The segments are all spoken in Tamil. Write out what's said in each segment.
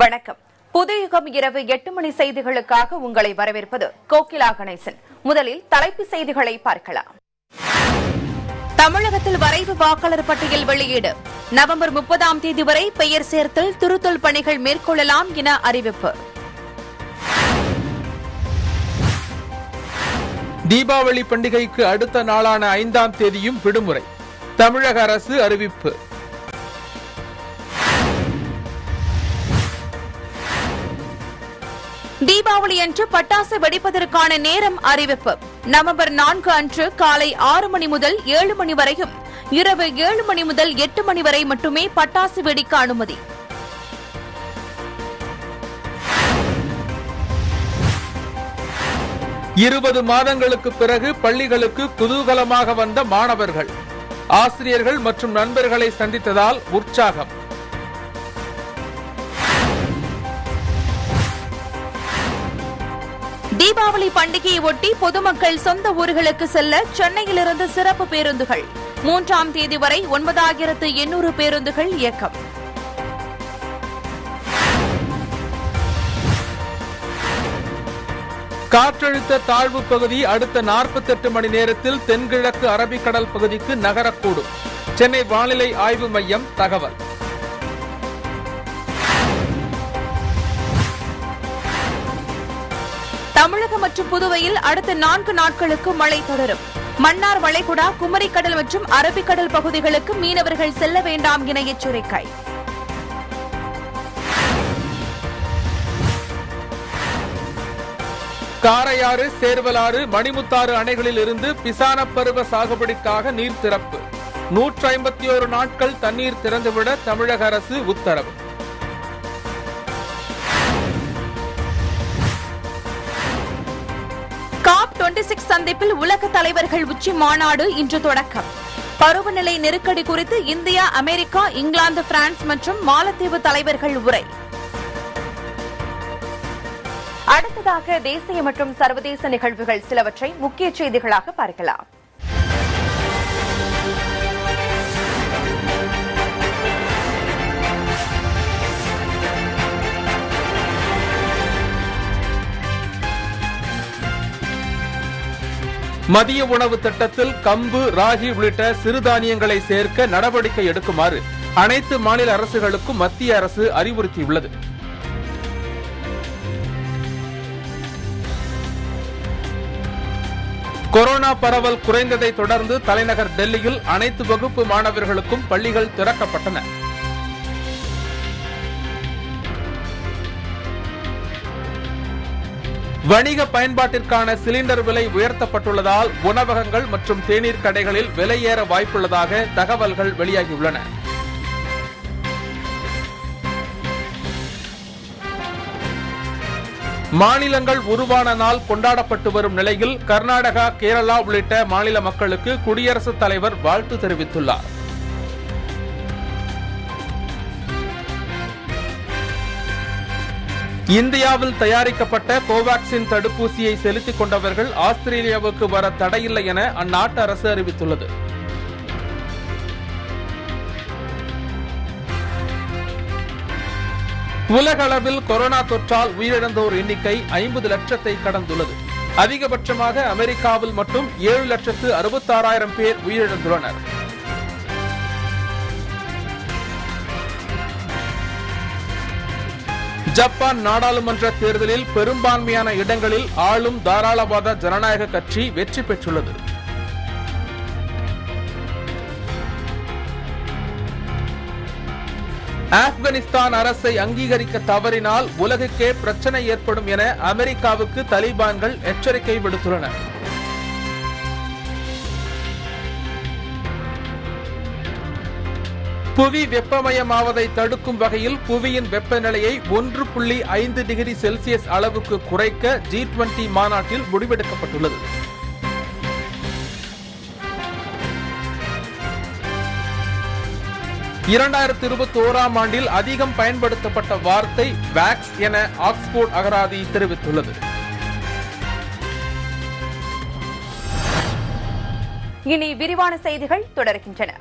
வணக்கம் புதுயுகம் இரவு எட்டு மணி செய்திகளுக்காக உங்களை வரவேற்பது கோகிலா கணேசன் முதலில் தலைப்புச் செய்திகளை பார்க்கலாம் தமிழகத்தில் வரைவு வாக்காளர் பட்டியல் வெளியீடு நவம்பர் முப்பதாம் தேதி வரை பெயர் சேர்த்தல் திருத்தல் பணிகள் மேற்கொள்ளலாம் என அறிவிப்பு தீபாவளி பண்டிகைக்கு அடுத்த நாளான ஐந்தாம் தேதியும் விடுமுறை தமிழக அரசு அறிவிப்பு தீபாவளி அன்று பட்டாசு வெடிப்பதற்கான நேரம் அறிவிப்பு நவம்பர் நான்கு அன்று காலை ஆறு மணி முதல் ஏழு மணி வரையும் இரவு ஏழு மணி முதல் எட்டு மணி வரை மட்டுமே பட்டாசு வெடிக்க அனுமதி இருபது மாதங்களுக்கு பிறகு பள்ளிகளுக்கு குதூகலமாக வந்த மாணவர்கள் ஆசிரியர்கள் மற்றும் நண்பர்களை சந்தித்ததால் உற்சாகம் தீபாவளி பண்டிகையை ஒட்டி பொதுமக்கள் சொந்த ஊர்களுக்கு செல்ல சென்னையிலிருந்து சிறப்பு பேருந்துகள் மூன்றாம் தேதி வரை ஒன்பதாயிரத்து எண்ணூறு பேருந்துகள் இயக்கம் காற்றழுத்த தாழ்வு பகுதி அடுத்த 48 மணி நேரத்தில் தென்கிழக்கு அரபிக்கடல் பகுதிக்கு நகரக்கூடும் சென்னை வானிலை ஆய்வு மையம் தகவல் தமிழகம் மற்றும் புதுவையில் அடுத்த நான்கு நாட்களுக்கு மழை தொடரும் மன்னார் வளைகுடா குமரிக்கடல் மற்றும் அரபிக்கடல் பகுதிகளுக்கு மீனவர்கள் செல்ல வேண்டாம் என எச்சரிக்கை காரையாறு சேர்வலாறு மணிமுத்தாறு அணைகளில் இருந்து பிசான பருவ சாகுபடிக்காக நீர் திறப்பு நூற்றி ஐம்பத்தி ஒரு நாட்கள் தண்ணீர் திறந்துவிட தமிழக அரசு உத்தரவு காப் 26 சிக்ஸ் சந்திப்பில் உலக தலைவர்கள் உச்சி மாநாடு இன்று தொடக்கம் பருவநிலை நெருக்கடி குறித்து இந்தியா அமெரிக்கா இங்கிலாந்து பிரான்ஸ் மற்றும் மாலத்தீவு தலைவர்கள் உரை அடுத்ததாக தேசிய மற்றும் சர்வதேச நிகழ்வுகள் சிலவற்றை முக்கிய செய்திகளாக பார்க்கலாம் மதிய உணவு திட்டத்தில் கம்பு ராகி உள்ளிட்ட சிறுதானியங்களை சேர்க்க நடவடிக்கை எடுக்குமாறு அனைத்து மாநில அரசுகளுக்கும் மத்திய அரசு அறிவுறுத்தியுள்ளது கொரோனா பரவல் குறைந்ததை தொடர்ந்து தலைநகர் டெல்லியில் அனைத்து வகுப்பு மாணவர்களுக்கும் பள்ளிகள் திறக்கப்பட்டன வணிக பயன்பாட்டிற்கான சிலிண்டர் விலை உயர்த்தப்பட்டுள்ளதால் உணவகங்கள் மற்றும் தேநீர் கடைகளில் விலை ஏற வாய்ப்புள்ளதாக தகவல்கள் வெளியாகியுள்ளன மாநிலங்கள் உருவான நாள் கொண்டாடப்பட்டு வரும் நிலையில் கர்நாடகா கேரளா உள்ளிட்ட மாநில மக்களுக்கு குடியரசுத் தலைவர் வாழ்த்து தெரிவித்துள்ளார் இந்தியாவில் தயாரிக்கப்பட்ட கோவாக்சின் தடுப்பூசியை செலுத்திக் கொண்டவர்கள் ஆஸ்திரேலியாவுக்கு வர தடையில்லை என அந்நாட்டு அரசு அறிவித்துள்ளது உலக அளவில் கொரோனா தொற்றால் உயிரிழந்தோர் எண்ணிக்கை ஐம்பது லட்சத்தை கடந்துள்ளது அதிகபட்சமாக அமெரிக்காவில் மட்டும் ஏழு லட்சத்து அறுபத்தாறாயிரம் பேர் உயிரிழந்துள்ளனர் ஜப்பான் நாடாளுமன்ற தேர்தலில் பெரும்பான்மையான இடங்களில் ஆளும் தாராளவாத ஜனநாயக கட்சி வெற்றி பெற்றுள்ளது ஆப்கானிஸ்தான் அரசை அங்கீகரிக்க தவறினால் உலகுக்கே பிரச்சனை ஏற்படும் என அமெரிக்காவுக்கு தலிபான்கள் எச்சரிக்கை விடுத்துள்ளனர் புவி வெப்பமயமாவதை தடுக்கும் வகையில் புவியின் வெப்பநிலையை ஒன்று புள்ளி ஐந்து டிகிரி செல்சியஸ் அளவுக்கு குறைக்க ஜி டுவெண்டி மாநாட்டில் முடிவெடுக்கப்பட்டுள்ளது இரண்டாயிரத்தி இருபத்தி ஓராம் ஆண்டில் அதிகம் பயன்படுத்தப்பட்ட வார்த்தை வேக்ஸ் என ஆக்ஸ்போர்ட் அகராதி தெரிவித்துள்ளது இனி விரிவான செய்திகள் தொடர்கின்றன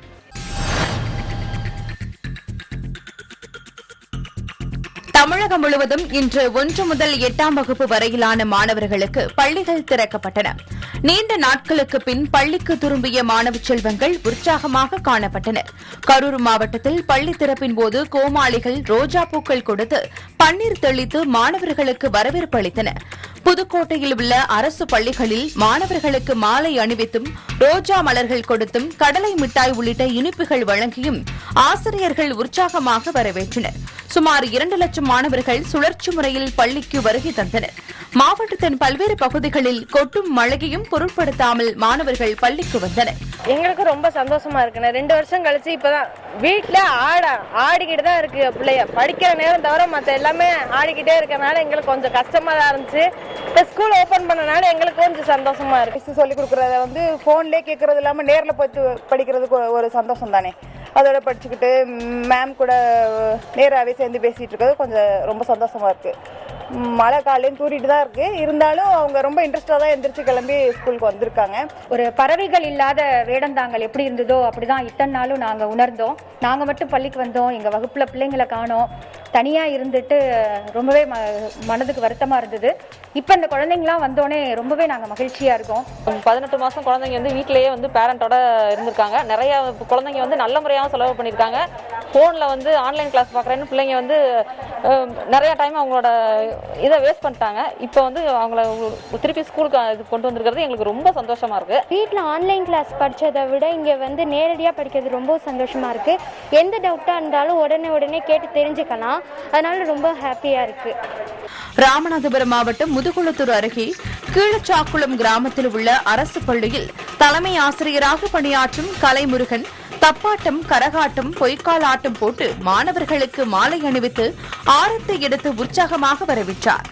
தமிழகம் முழுவதும் இன்று ஒன்று முதல் எட்டாம் வகுப்பு வரையிலான மாணவர்களுக்கு பள்ளிகள் திறக்கப்பட்டன நீண்ட நாட்களுக்கு பின் பள்ளிக்கு திரும்பிய மாணவ செல்வங்கள் உற்சாகமாக காணப்பட்டனர் கரூர் மாவட்டத்தில் பள்ளி திறப்பின் போது கோமாளிகள் ரோஜா பூக்கள் கொடுத்து பன்னீர் தெளித்து மாணவர்களுக்கு வரவேற்பு அளித்தனர் புதுக்கோட்டையில் உள்ள அரசு பள்ளிகளில் மாணவர்களுக்கு மாலை அணிவித்தும் ரோஜா மலர்கள் கொடுத்தும் கடலை மிட்டாய் உள்ளிட்ட இனிப்புகள் வழங்கியும் ஆசிரியர்கள் உற்சாகமாக வரவேற்றனர் சுமார் இரண்டு லட்சம் மாணவர்கள் சுழற்சி முறையில் பள்ளிக்கு வருகை தந்தனர் மாவட்டத்தின் பல்வேறு பகுதிகளில் கொட்டும் மழையையும் பொருட்படுத்தாமல் மாணவர்கள் பள்ளிக்கு வந்தனர் எங்களுக்கு ரொம்ப சந்தோஷமா இருக்குண்ணே ரெண்டு வருஷம் கழிச்சு இப்பதான் வீட்டுல ஆட ஆடிக்கிட்டு தான் இருக்கு பிள்ளைய படிக்கிற நேரம் தவிர மத்த எல்லாமே ஆடிக்கிட்டே இருக்கறனால எங்களுக்கு கொஞ்சம் கஷ்டமா தான் இருந்துச்சு இப்போ ஸ்கூல் ஓபன் பண்ணனால எங்களுக்கு கொஞ்சம் சந்தோஷமா இருக்கு மிஸ் சொல்லி கொடுக்குறத வந்து ஃபோன்லேயே கேட்கறது இல்லாமல் நேரில் போய் படிக்கிறதுக்கு ஒரு- ஒரு சந்தோஷம் தானே அதோட படிச்சுக்கிட்டு மேம் கூட நேராகவே சேர்ந்து பேசிகிட்டு இருக்கிறது கொஞ்சம் ரொம்ப சந்தோஷமா இருக்கு ம், மழை காலையும் தூரிட்டு தான் இருக்கு இருந்தாலும் அவங்க ரொம்ப இன்ட்ரெஸ்டாக தான் எந்திரிச்சு கிளம்பி ஸ்கூலுக்கு வந்திருக்காங்க ஒரு பறவைகள் இல்லாத வேடந்தாங்கல் எப்படி இருந்ததோ அப்படிதான் இத்தனை நாளும் நாங்க உணர்ந்தோம் நாங்க மட்டும் பள்ளிக்கு வந்தோம் எங்க வகுப்புல பிள்ளைங்களை காணோம் தனியா இருந்துட்டு ரொம்பவே ம- மனதுக்கு வருத்தமா இருந்தது இப்ப இந்த குழந்தைங்களாம் வந்தோடனே ரொம்பவே நாங்க மகிழ்ச்சியா இருக்கோம் பதினெட்டு மாதம் குழந்தைங்க வந்து வீட்டிலேயே வந்து பேரண்டோட இருந்திருக்காங்க நிறைய குழந்தைங்க வந்து நல்ல முறையாகவும் செலவு பண்ணியிருக்காங்க ஃபோனில் வந்து ஆன்லைன் கிளாஸ் பார்க்குறேன்னு பிள்ளைங்க வந்து அஹ், நிறைய டைம் அவங்களோட இதை வேஸ்ட் பண்ணிட்டாங்க இப்போ வந்து அவங்கள திருப்பி ஸ்கூலுக்கு இது கொண்டு வந்திருக்கிறது எங்களுக்கு ரொம்ப சந்தோஷமா இருக்கு வீட்டில் ஆன்லைன் கிளாஸ் படித்ததை விட இங்கே வந்து நேரடியாக படிக்கிறது ரொம்ப சந்தோஷமாக இருக்குது எந்த டவுட்டாக இருந்தாலும் உடனே உடனே கேட்டு தெரிஞ்சுக்கலாம் அதனால ரொம்ப ஹாப்பியாக இருக்குது ராமநாதபுரம் மாவட்டம் முதுகுளத்தூர் அருகே கீழச்சாக்குளம் கிராமத்தில் உள்ள அரசு பள்ளியில் தலைமை ஆசிரியராக பணியாற்றும் கலைமுருகன் தப்பாட்டம் கரகாட்டம் பொய்க்கால் ஆட்டம் போட்டு மாணவர்களுக்கு மாலை அணிவித்து ஆரத்தை எடுத்து உற்சாகமாக வரவேற்றார்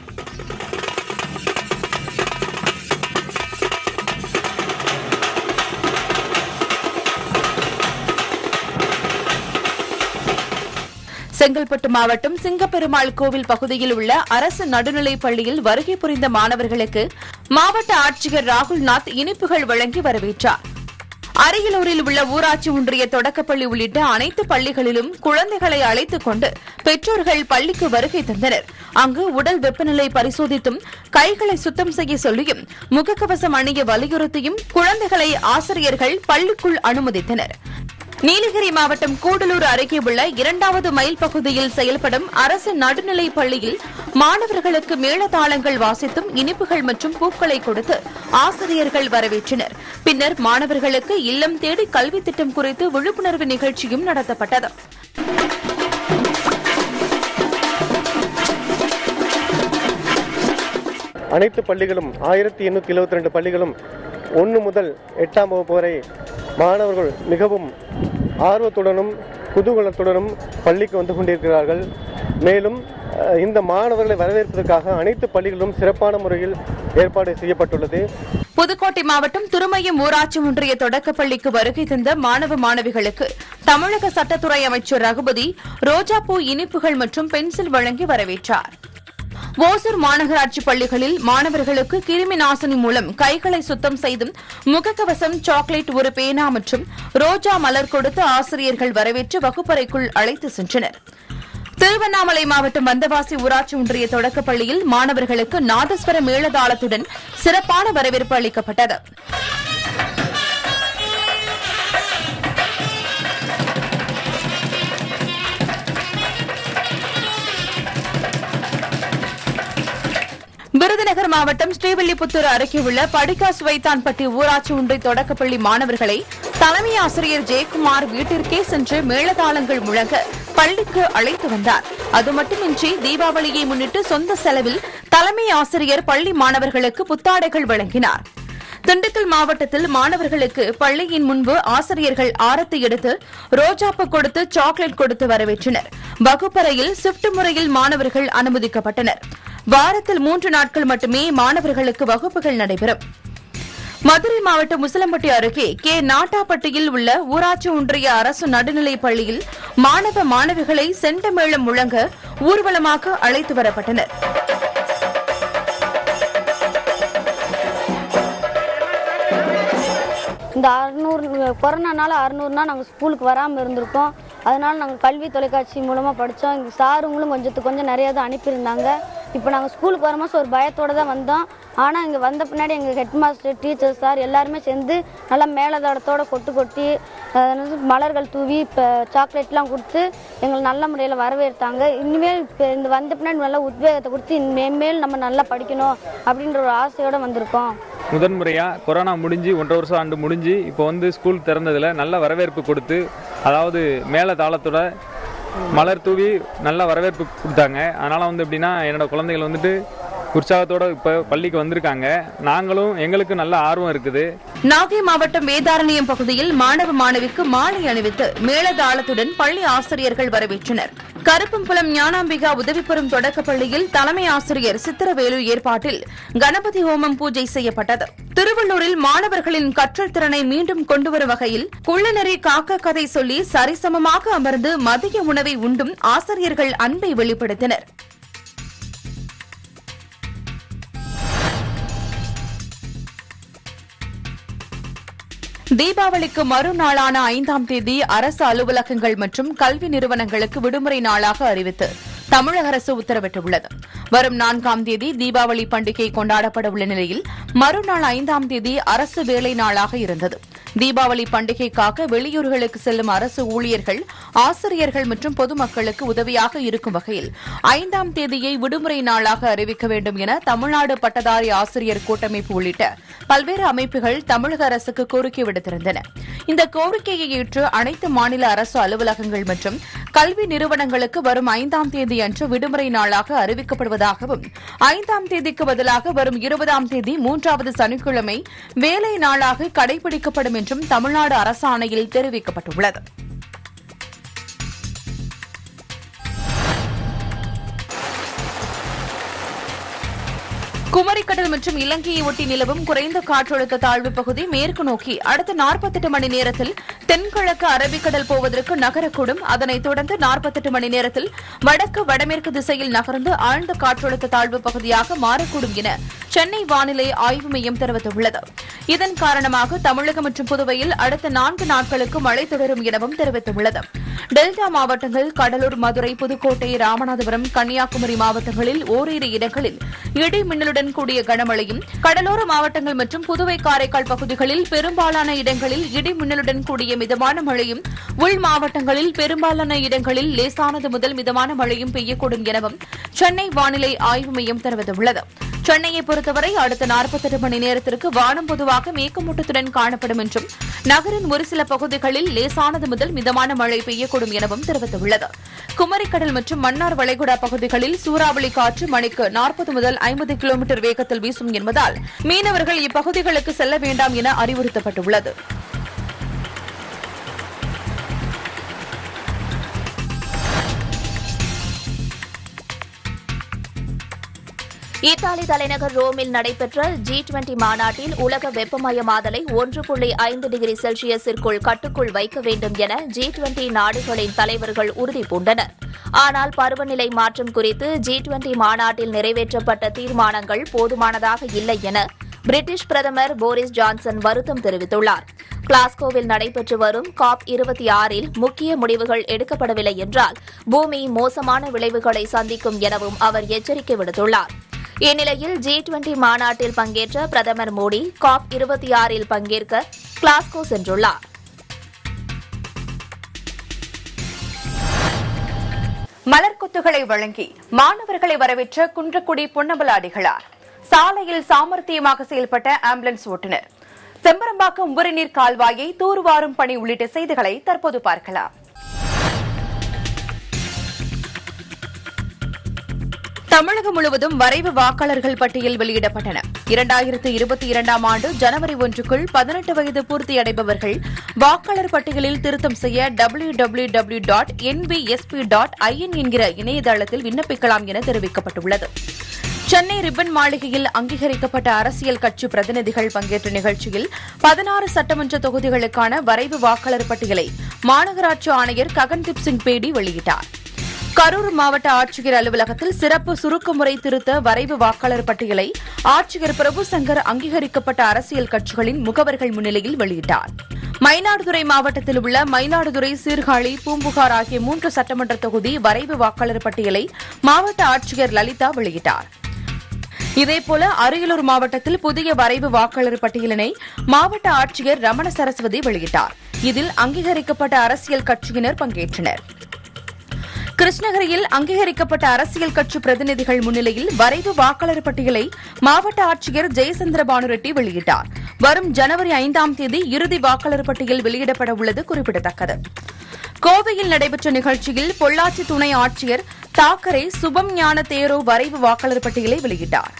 செங்கல்பட்டு மாவட்டம் சிங்கப்பெருமாள் கோவில் பகுதியில் உள்ள அரசு நடுநிலைப் பள்ளியில் வருகை புரிந்த மாணவர்களுக்கு மாவட்ட ஆட்சியர் ராகுல்நாத் இனிப்புகள் வழங்கி வரவேற்றார் அரியலூரில் உள்ள ஊராட்சி ஒன்றிய தொடக்கப்பள்ளி உள்ளிட்ட அனைத்து பள்ளிகளிலும் குழந்தைகளை அழைத்துக் கொண்டு பெற்றோர்கள் பள்ளிக்கு வருகை தந்தனர் அங்கு உடல் வெப்பநிலை பரிசோதித்தும் கைகளை சுத்தம் செய்ய சொல்லியும் முகக்கவசம் அணிய வலியுறுத்தியும் குழந்தைகளை ஆசிரியர்கள் பள்ளிக்குள் அனுமதித்தனர் நீலகிரி மாவட்டம் கூடலூர் அருகே உள்ள இரண்டாவது மைல் பகுதியில் செயல்படும் அரசு நடுநிலைப் பள்ளியில் மாணவர்களுக்கு மேளதாளங்கள் வாசித்தும் இனிப்புகள் மற்றும் பூக்களை கொடுத்து ஆசிரியர்கள் வரவேற்றனர் பின்னர் மாணவர்களுக்கு இல்லம் தேடி கல்வி திட்டம் குறித்து விழிப்புணர்வு நிகழ்ச்சியும் நடத்தப்பட்டது அனைத்து பள்ளிகளும் ஆயிரத்தி எண்ணூற்றி எழுபத்தி ரெண்டு பள்ளிகளும் ஒன்று முதல் எட்டாம் வகுப்பு வரை மாணவர்கள் மிகவும் ஆர்வத்துடனும் குதூகலத்துடனும் பள்ளிக்கு வந்து கொண்டிருக்கிறார்கள் மேலும் அஹ், இந்த மாணவர்களை வரவேற்பதற்காக அனைத்து பள்ளிகளிலும் சிறப்பான முறையில் ஏற்பாடு செய்யப்பட்டுள்ளது புதுக்கோட்டை மாவட்டம் திருமயம் ஊராட்சி ஒன்றிய தொடக்கப்பள்ளிக்கு வருகை தந்த மாணவ மாணவிகளுக்கு தமிழக சட்டத்துறை அமைச்சர் ரகுபதி ரோஜாப்பூ இனிப்புகள் மற்றும் பென்சில் வழங்கி வரவேற்றார் ஓசூர் மாநகராட்சி பள்ளிகளில் மாணவர்களுக்கு கிருமி நாசினி மூலம் கைகளை சுத்தம் செய்தும் முகக்கவசம் சாக்லேட் ஒரு பேனா மற்றும் ரோஜா மலர் கொடுத்து ஆசிரியர்கள் வரவேற்று வகுப்பறைக்குள் அழைத்து சென்றனர் திருவண்ணாமலை மாவட்டம் வந்தவாசி ஊராட்சி ஒன்றிய தொடக்கப்பள்ளியில் மாணவர்களுக்கு நாதஸ்வர மேளதாளத்துடன் சிறப்பான வரவேற்பு அளிக்கப்பட்டது விருதுநகர் மாவட்டம் ஸ்ரீவில்லிபுத்தூர் அருகே உள்ள படிக்கா சுவைத்தான்பட்டி ஊராட்சி ஒன்றிய தொடக்கப்பள்ளி மாணவர்களை தலைமை ஆசிரியர் ஜெயக்குமார் வீட்டிற்கே சென்று மேளதாளங்கள் முழங்க பள்ளிக்கு அழைத்து வந்தார் அது மட்டுமின்றி தீபாவளியை முன்னிட்டு சொந்த செலவில் தலைமை ஆசிரியர் பள்ளி மாணவர்களுக்கு புத்தாடைகள் வழங்கினார் திண்டுக்கல் மாவட்டத்தில் மாணவர்களுக்கு பள்ளியின் முன்பு ஆசிரியர்கள் ஆரத்தி எடுத்து ரோஜாப்பு கொடுத்து சாக்லேட் கொடுத்து வரவேற்றனர் வகுப்பறையில் ஷிப்ட் முறையில் மாணவர்கள் அனுமதிக்கப்பட்டனர் வாரத்தில் மூன்று நாட்கள் மட்டுமே மாணவர்களுக்கு வகுப்புகள் நடைபெறும் மதுரை மாவட்டம் முசலம்பட்டி அருகே கே நாட்டாப்பட்டியில் உள்ள ஊராட்சி ஒன்றிய அரசு நடுநிலைப் பள்ளியில் மாணவ மாணவிகளை செண்டமேளம் முழங்க ஊர்வலமாக அழைத்து வரப்பட்டனர் இந்த அறுநூறு கொரோனானால அறுநூறுனா நாங்கள் ஸ்கூலுக்கு வராமல் இருந்திருக்கோம் அதனால நாங்கள் கல்வி தொலைக்காட்சி மூலமாக படித்தோம் எங்கள் சாருங்களும் கொஞ்சத்துக்கு கொஞ்சம் நிறையா தான் அனுப்பியிருந்தாங்க இப்போ நாங்கள் ஸ்கூலுக்கு வரும்போது ஒரு பயத்தோடு தான் வந்தோம் ஆனால் இங்கே வந்த பின்னாடி எங்கள் ஹெட் மாஸ்டர் டீச்சர் சார் எல்லாருமே சேர்ந்து நல்லா மேலதாளத்தோட கொட்டு கொட்டி அஹ், என்னது மலர்கள் தூவி இப்போ சாக்லேட்லாம் கொடுத்து எங்களை நல்ல முறையில் வரவேற்றாங்க இனிமேல் இப்போ இந்த வந்த பின்னாடி நல்லா உத்வேகத்தை கொடுத்து இனிமேல் நம்ம நல்லா படிக்கணும் அப்படின்ற ஒரு ஆசையோடு வந்திருக்கோம் முதன்முறையாக கொரோனா முடிஞ்சு ஒன்றரை வருஷம் ஆண்டு முடிஞ்சு இப்போ வந்து ஸ்கூல் திறந்ததில் நல்ல வரவேற்பு கொடுத்து அதாவது மேலே தாளத்தோட மலர் தூவி நல்ல வரவேற்பு கொடுத்தாங்க அதனால் வந்து எப்படின்னா என்னோட குழந்தைகள் வந்துட்டு உற்சாகத்தோட இப்போ பள்ளிக்கு வந்திருக்காங்க நாங்களும் எங்களுக்கு நல்ல ஆர்வம் இருக்குது நாகை மாவட்டம் வேதாரண்யம் பகுதியில் மாணவ மாணவிக்கு மாலை அணிவித்து மேளதாளத்துடன் பள்ளி ஆசிரியர்கள் வரவேற்றனர் கருப்பம்புலம் ஞானாம்பிகா உதவி பெறும் தொடக்கப் பள்ளியில் தலைமை ஆசிரியர் சித்திரவேலு ஏற்பாட்டில் கணபதி ஹோமம் பூஜை செய்யப்பட்டது திருவள்ளூரில் மாணவர்களின் கற்றல் திறனை மீண்டும் கொண்டுவரும் வகையில் குள்ளநெறி காக்க கதை சொல்லி சரிசமமாக அமர்ந்து மதிய உணவை உண்டும் ஆசிரியர்கள் அன்பை வெளிப்படுத்தினர் தீபாவளிக்கு மறுநாளான ஐந்தாம் தேதி அரசு அலுவலகங்கள் மற்றும் கல்வி நிறுவனங்களுக்கு விடுமுறை நாளாக அறிவித்து தமிழக அரசு உத்தரவிட்டுள்ளது வரும் நான்காம் தேதி தீபாவளி பண்டிகை கொண்டாடப்பட உள்ள நிலையில் மறுநாள் ஐந்தாம் தேதி அரசு வேலை நாளாக இருந்தது தீபாவளி பண்டிகைக்காக வெளியூர்களுக்கு செல்லும் அரசு ஊழியர்கள் ஆசிரியர்கள் மற்றும் பொதுமக்களுக்கு உதவியாக இருக்கும் வகையில் ஐந்தாம் தேதியை விடுமுறை நாளாக அறிவிக்க வேண்டும் என தமிழ்நாடு பட்டதாரி ஆசிரியர் கூட்டமைப்பு உள்ளிட்ட பல்வேறு அமைப்புகள் தமிழக அரசுக்கு கோரிக்கை விடுத்திருந்தன இந்த கோரிக்கையை ஏற்று அனைத்து மாநில அரசு அலுவலகங்கள் மற்றும் கல்வி நிறுவனங்களுக்கு வரும் ஐந்தாம் தேதி அன்று விடுமுறை நாளாக அறிவிக்கப்படுவதாகவும் ஐந்தாம் தேதிக்கு பதிலாக வரும் இருபதாம் தேதி மூன்றாவது சனிக்கிழமை வேலை நாளாக கடைபிடிக்கப்படும் என்றும் தமிழ்நாடு அரசாணையில் தெரிவிக்கப்பட்டுள்ளது குமரிக்கடல் மற்றும் இலங்கையை ஒட்டி நிலவும் குறைந்த காற்றழுத்த தாழ்வு பகுதி மேற்கு நோக்கி அடுத்த 48 மணி நேரத்தில் தென்கிழக்கு அரபிக்கடல் போவதற்கு நகரக்கூடும் அதனைத் தொடர்ந்து 48 மணி நேரத்தில் வடக்கு வடமேற்கு திசையில் நகர்ந்து ஆழ்ந்த காற்றழுத்த தாழ்வு பகுதியாக மாறக்கூடும் என சென்னை வானிலை ஆய்வு மையம் தெரிவித்துள்ளது இதன் காரணமாக தமிழகம் மற்றும் புதுவையில் அடுத்த நான்கு நாட்களுக்கு மழை தொடரும் எனவும் தெரிவித்துள்ளது டெல்டா மாவட்டங்கள் கடலூர் மதுரை புதுக்கோட்டை ராமநாதபுரம் கன்னியாகுமரி மாவட்டங்களில் ஓரிரு இடங்களில் இடி மின்னலுடன் கூடிய கனமழையும் கடலோர மாவட்டங்கள் மற்றும் புதுவை காரைக்கால் பகுதிகளில் பெரும்பாலான இடங்களில் இடி மின்னலுடன் கூடிய மிதமான மழையும் உள் மாவட்டங்களில் பெரும்பாலான இடங்களில் லேசானது முதல் மிதமான மழையும் பெய்யக்கூடும் எனவும் சென்னை வானிலை ஆய்வு மையம் தெரிவித்துள்ளது சென்னையை பொறுத்தவரை அடுத்த 48 மணி நேரத்திற்கு வானம் பொதுவாக மேகமூட்டத்துடன் காணப்படும் என்றும் நகரின் ஒரு சில பகுதிகளில் லேசானது முதல் மிதமான மழை பெய்யக்கூடும் எனவும் தெரிவித்துள்ளது குமரிக்கடல் மற்றும் மன்னார் வளைகுடா பகுதிகளில் சூறாவளி காற்று மணிக்கு 40 முதல் 50 கிலோமீட்டர் வேகத்தில் வீசும் என்பதால் மீனவர்கள் இப்பகுதிகளுக்கு செல்ல வேண்டாம் என அறிவுறுத்தப்பட்டுள்ளது இத்தாலி தலைநகர் ரோமில் நடைபெற்ற ஜி டுவெண்டி மாநாட்டில் உலக வெப்பமயமாதலை ஒன்று புள்ளி ஐந்து டிகிரி செல்சியஸிற்குள் கட்டுக்குள் வைக்க வேண்டும் என ஜி டுவெண்டி நாடுகளின் தலைவர்கள் உறுதி பூண்டனர் ஆனால் பருவநிலை மாற்றம் குறித்து ஜி டுவெண்டி மாநாட்டில் நிறைவேற்றப்பட்ட தீர்மானங்கள் போதுமானதாக இல்லை என பிரிட்டிஷ் பிரதமர் போரிஸ் ஜான்சன் வருத்தம் தெரிவித்துள்ளார் கிளாஸ்கோவில் நடைபெற்று வரும் காப் இருபத்தி ஆறில் முக்கிய முடிவுகள் எடுக்கப்படவில்லை என்றால் பூமி மோசமான விளைவுகளை சந்திக்கும் எனவும் அவர் எச்சரிக்கை விடுத்துள்ளார் இந்நிலையில் ஜி டுவெண்டி மாநாட்டில் பங்கேற்ற பிரதமர் மோடி காப் இருபத்தி ஆறில் பங்கேற்க கிளாஸ்கோ சென்றுள்ளார் மலர்கொத்துகளை வழங்கி மாணவர்களை வரவேற்ற குன்றக்குடி பொன்னம்பலாடிகளார் சாலையில் சாமர்த்தியமாக செயல்பட்ட ஆம்புலன்ஸ் ஓட்டுநர் செம்பரம்பாக்கம் உபரிநீர் கால்வாயை தூர்வாரும் பணி உள்ளிட்ட செய்திகளை தற்போது பார்க்கலாம் தமிழகம் முழுவதும் வரைவு வாக்காளர்கள் பட்டியல் வெளியிடப்பட்டன இரண்டாயிரத்து இருபத்தி இரண்டாம் ஆண்டு ஜனவரி ஒன்றுக்குள் பதினெட்டு வயது பூர்த்தியடைபவர்கள் வாக்காளர் பட்டியலில் திருத்தம் செய்ய W W W dot NVSP dot IN என்கிற இணையதளத்தில் விண்ணப்பிக்கலாம் என தெரிவிக்கப்பட்டுள்ளது சென்னை ரிப்பன் மாளிகையில் அங்கீகரிக்கப்பட்ட அரசியல் கட்சி பிரதிநிதிகள் பங்கேற்ற நிகழ்ச்சியில் பதினாறு சட்டமன்ற தொகுதிகளுக்கான வரைவு வாக்காளர் பட்டியலை மாநகராட்சி ஆணையர் ககன்தீப் சிங் பேடி வெளியிட்டார் கரூர் மாவட்ட ஆட்சியர் அலுவலகத்தில் சிறப்பு சுருக்கமுறை திருத்த வரைவு வாக்காளர் பட்டியலை ஆட்சியர் பிரபு சங்கர் அங்கீகரிக்கப்பட்ட அரசியல் கட்சிகளின் முகவர்கள் முன்னிலையில் வெளியிட்டார் மயிலாடுதுறை மாவட்டத்தில் உள்ள மயிலாடுதுறை சீர்காழி பூம்புகார் ஆகிய மூன்று சட்டமன்ற தொகுதி வரைவு வாக்காளர் பட்டியலை மாவட்ட ஆட்சியர் லலிதா வெளியிட்டார் இதேபோல அரியலூர் மாவட்டத்தில் புதிய வரைவு வாக்காளர் பட்டியலினை மாவட்ட ஆட்சியர் ரமண சரஸ்வதி வெளியிட்டார் இதில் அங்கீகரிக்கப்பட்ட அரசியல் கட்சியினர் பங்கேற்றனர் கிருஷ்ணகிரியில் அங்கீகரிக்கப்பட்ட அரசியல் கட்சி பிரதிநிதிகள் முன்னிலையில் வரைவு வாக்காளர் பட்டியலை மாவட்ட ஆட்சியர் ஜெயசந்திர பானுரெட்டி வெளியிட்டார் வரும் ஜனவரி ஐந்தாம் தேதி இறுதி வாக்காளர் பட்டியல் வெளியிடப்பட உள்ளது குறிப்பிடத்தக்கது கோவையில் நடைபெற்ற நிகழ்ச்சியில் பொள்ளாச்சி துணை ஆட்சியர் தாக்கரே சுபம் ஞான தேரோ வரைவு வாக்காளர் பட்டியலை வெளியிட்டார்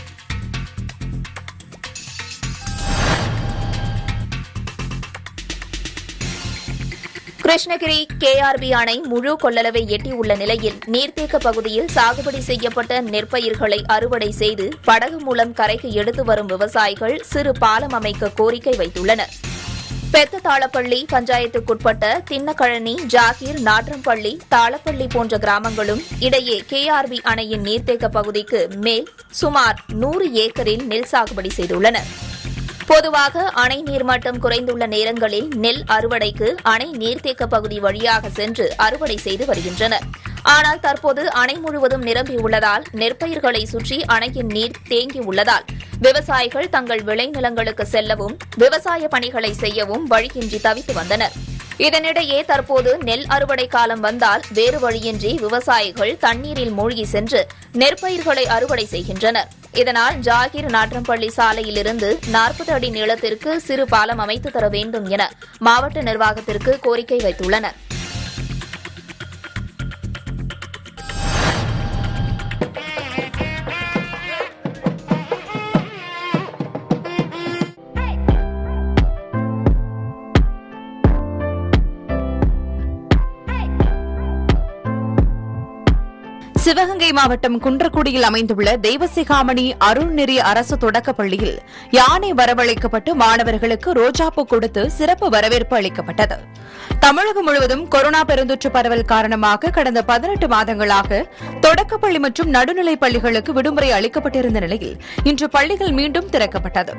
கிருஷ்ணகிரி கேஆர்பி அணை முழு கொள்ளளவை எட்டியுள்ள நிலையில் நீர்த்தேக்க பகுதியில் சாகுபடி செய்யப்பட்ட நெற்பயிர்களை அறுவடை செய்து படகு மூலம் கரைக்கு எடுத்து வரும் விவசாயிகள் சிறு பாலம் அமைக்க கோரிக்கை வைத்துள்ளனர் பெத்த தாளப்பள்ளி பஞ்சாயத்துக்குட்பட்ட தின்னக்கழனி ஜாகீர் நாற்றம்பள்ளி தாளப்பள்ளி போன்ற கிராமங்களும் இடையே கேஆர்பி அணையின் நீர்த்தேக்க பகுதிக்கு மேல் சுமார் நூறு ஏக்கரில் நெல் சாகுபடி செய்துள்ளனா் பொதுவாக அணை நீர்மட்டம் குறைந்துள்ள நேரங்களில் நெல் அறுவடைக்கு அணை நீர்த்தேக்க பகுதி வழியாக சென்று அறுவடை செய்து வருகின்றனர் ஆனால் தற்போது அணை முழுவதும் நிரம்பியுள்ளதால் நெற்பயிர்களை சுற்றி அணையின் நீர் தேங்கியுள்ளதால் விவசாயிகள் தங்கள் விளைநிலங்களுக்கு செல்லவும் விவசாய பணிகளை செய்யவும் வழியின்றி தவித்து வந்தனர் இதனிடையே தற்போது நெல் அறுவடை காலம் வந்தால் வேறு வழியின்றி விவசாயிகள் தண்ணீரில் மூழ்கி சென்று நெற்பயிர்களை அறுவடை செய்கின்றனர் இதனால் ஜாகிர் நாற்றம்பள்ளி சாலையிலிருந்து நாற்பது அடி நீளத்திற்கு சிறு பாலம் அமைத்து தர வேண்டும் என மாவட்ட நிர்வாகத்திற்கு கோரிக்கை வைத்துள்ளனர் சிவகங்கை மாவட்டம் குன்றக்குடியில் அமைந்துள்ள தெய்வசிகாமணி அருள்நெறி அரசு தொடக்கப் பள்ளியில் யானை வரவழைக்கப்பட்டு மாணவர்களுக்கு ரோஜாப்பூ கொடுத்து சிறப்பு வரவேற்பு அளிக்கப்பட்டது தமிழகம் முழுவதும் கொரோனா பெருந்தொற்று பரவல் காரணமாக கடந்த பதினெட்டு மாதங்களாக தொடக்கப்பள்ளி மற்றும் நடுநிலைப் பள்ளிகளுக்கு விடுமுறை அளிக்கப்பட்டிருந்த நிலையில் இன்று பள்ளிகள் மீண்டும் திறக்கப்பட்டது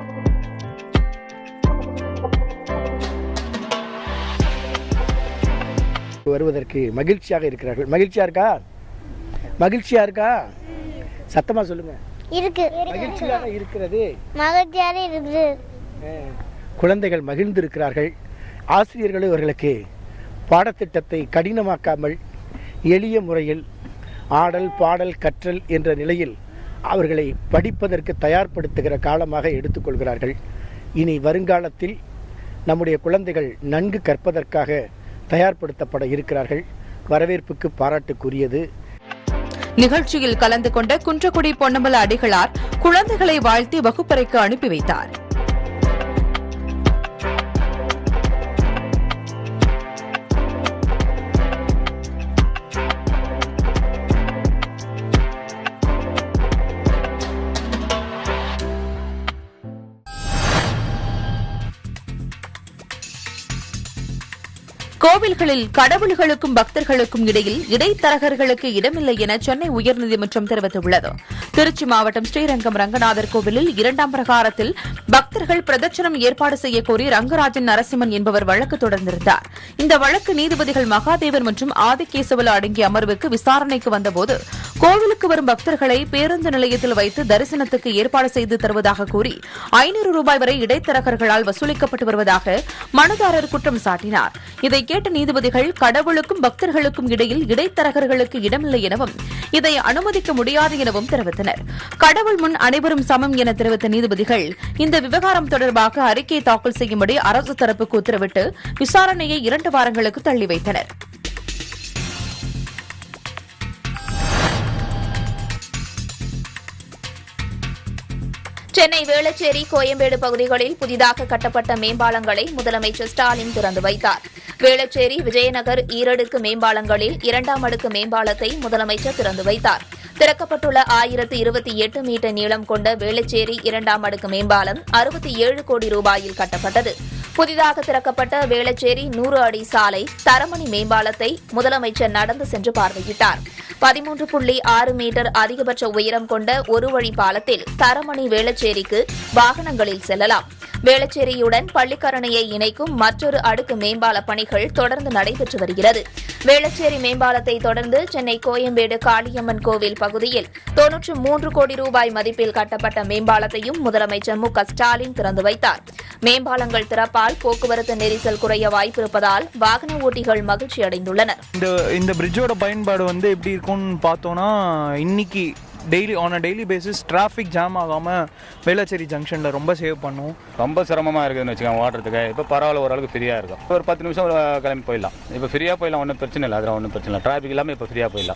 வருவதற்கு மகிழ்ச்சியாக இருக்கிறார்கள் மகிழ்ச்சியா இருக்கா மகிழ்ச்சியா இருக்கா சத்தமா சொல்லுங்க இருக்கு மகிழ்ச்சியாக இருக்கிறது மகிழ்ச்சியாக இருக்குது அஹ், குழந்தைகள் மகிழ்ந்திருக்கிறார்கள் ஆசிரியர்களும் இவர்களுக்கு பாடத்திட்டத்தை கடினமாக்காமல் எளிய முறையில் ஆடல் பாடல் கற்றல் என்ற நிலையில் அவர்களை படிப்பதற்கு தயார்படுத்துகிற காலமாக எடுத்துக்கொள்கிறார்கள் இனி வருங்காலத்தில் நம்முடைய குழந்தைகள் நன்கு கற்பதற்காக தயார்படுத்தப்பட இருக்கிறார்கள் வரவேற்புக்கு பாராட்டுக்குரியது நிகழ்ச்சியில் கலந்து கொண்ட குன்றக்குடி பொன்னம்பல அடிகளார் குழந்தைகளை வாழ்த்தி வகுப்பறைக்கு அனுப்பி வைத்தார் கோவில்களில் கடவுள்களுக்கும் பக்தர்களுக்கும் இடையில் இடைத்தரகர்களுக்கு இடமில்லை என சென்னை உயர்நீதிமன்றம் தெரிவித்துள்ளது திருச்சி மாவட்டம் ஸ்ரீரங்கம் ரங்கநாதர் கோவிலில் இரண்டாம் பிரகாரத்தில் பக்தர்கள் பிரதட்சணம் ஏற்பாடு செய்யக்கோரி ரங்கராஜன் நரசிம்மன் என்பவர் வழக்கு தொடர்ந்திருந்தார் இந்த வழக்கு நீதிபதிகள் மகாதேவன் மற்றும் ஆதிகேசவலு அடங்கிய அமர்வுக்கு விசாரணைக்கு வந்தபோது கோவிலுக்கு வரும் பக்தர்களை பேருந்து நிலையத்தில் வைத்து தரிசனத்துக்கு ஏற்பாடு செய்து தருவதாக கூறி ஐநூறு ரூபாய் வரை இடைத்தரகர்களால் வசூலிக்கப்பட்டு வருவதாக மனுதாரர் குற்றம் சாட்டினார் இதை கேட்ட நீதிபதிகள் கடவுளுக்கும் பக்தர்களுக்கும் இடையில் இடைத்தரகர்களுக்கு இடமில்லை எனவும் இதை அனுமதிக்க முடியாது எனவும் தெரிவித்தனர் கடவுள் முன் அனைவரும் சமம் என தெரிவித்த நீதிபதிகள் இந்த விவகாரம் தொடர்பாக அறிக்கை தாக்கல் செய்யும்படி அரசு தரப்புக்கு உத்தரவிட்டு விசாரணையை இரண்டு வாரங்களுக்கு தள்ளி வைத்தனர் சென்னை வேளச்சேரி கோயம்பேடு பகுதிகளில் புதிதாக கட்டப்பட்ட மேம்பாலங்களை முதலமைச்சர் ஸ்டாலின் திறந்து வைத்தார் வேளச்சேரி விஜயநகர் ஈரடுக்கு மேம்பாலங்களில் இரண்டாம் அடுக்கு மேம்பாலத்தை முதலமைச்சர் திறந்து வைத்தார் திறக்கப்பட்டுள்ள ஆயிரத்து இருபத்தி எட்டு மீட்டர் நீளம் கொண்ட வேளச்சேரி இரண்டாம் அடுக்கு மேம்பாலம் அறுபத்தி ஏழு கோடி ரூபாயில் கட்டப்பட்டது புதிதாக திறக்கப்பட்ட வேளச்சேரி நூறு அடி சாலை தரமணி மேம்பாலத்தை முதலமைச்சர் நடந்து சென்று பார்வையிட்டார் பதிமூன்று புள்ளி ஆறு மீட்டர் அதிகபட்ச உயரம் கொண்ட ஒரு வழி பாலத்தில் தரமணி வேளச்சேரிக்கு வாகனங்களில் செல்லலாம் வேளச்சேரியுடன் பள்ளிக்கரணையை இணைக்கும் மற்றொரு அடுக்கு மேம்பால பணிகள் தொடர்ந்து நடைபெற்று வருகிறது வேளச்சேரி மேம்பாலத்தை தொடர்ந்து சென்னை கோயம்பேடு காளியம்மன் கோவில் பகுதியில் தொன்னூற்று மூன்று கோடி ரூபாய் மதிப்பில் கட்டப்பட்ட மேம்பாலத்தையும் முதலமைச்சர் மு க ஸ்டாலின் திறந்து வைத்தார் மேம்பாலங்கள் திறப்பால் போக்குவரத்து நெரிசல் குறைய வாய்ப்பிருப்பதால் வாகன ஓட்டிகள் மகிழ்ச்சி அடைந்துள்ளனர் இந்த இந்த பிரிட்ஜோட பயன்பாடு வந்து எப்படி இருக்கும்னு பார்த்தோன்னா இன்னைக்கு daily on a daily basis traffic jam ஆகாமல் வேளச்சேரி ஜங்ஷனில் ரொம்ப சேவ் பண்ணும் ரொம்ப சிரமமாக இருக்குதுன்னு வச்சுக்கோங்க ஓட்டுறதுக்கு இப்போ பரவாயில்ல ஓரளவுக்கு ஃப்ரீயாக இருக்கும் ஒரு பத்து நிமிஷம் அஹ், கிளம்பி போயிடலாம் இப்போ ஃப்ரீயாக போயிடலாம் ஒன்றும் பிரச்சனை இல்லை அதில் ஒன்றும் பிரச்சனை இல்லை டிராஃபிக் இல்லாமல் இப்போ ஃப்ரீயாக போயிடலாம்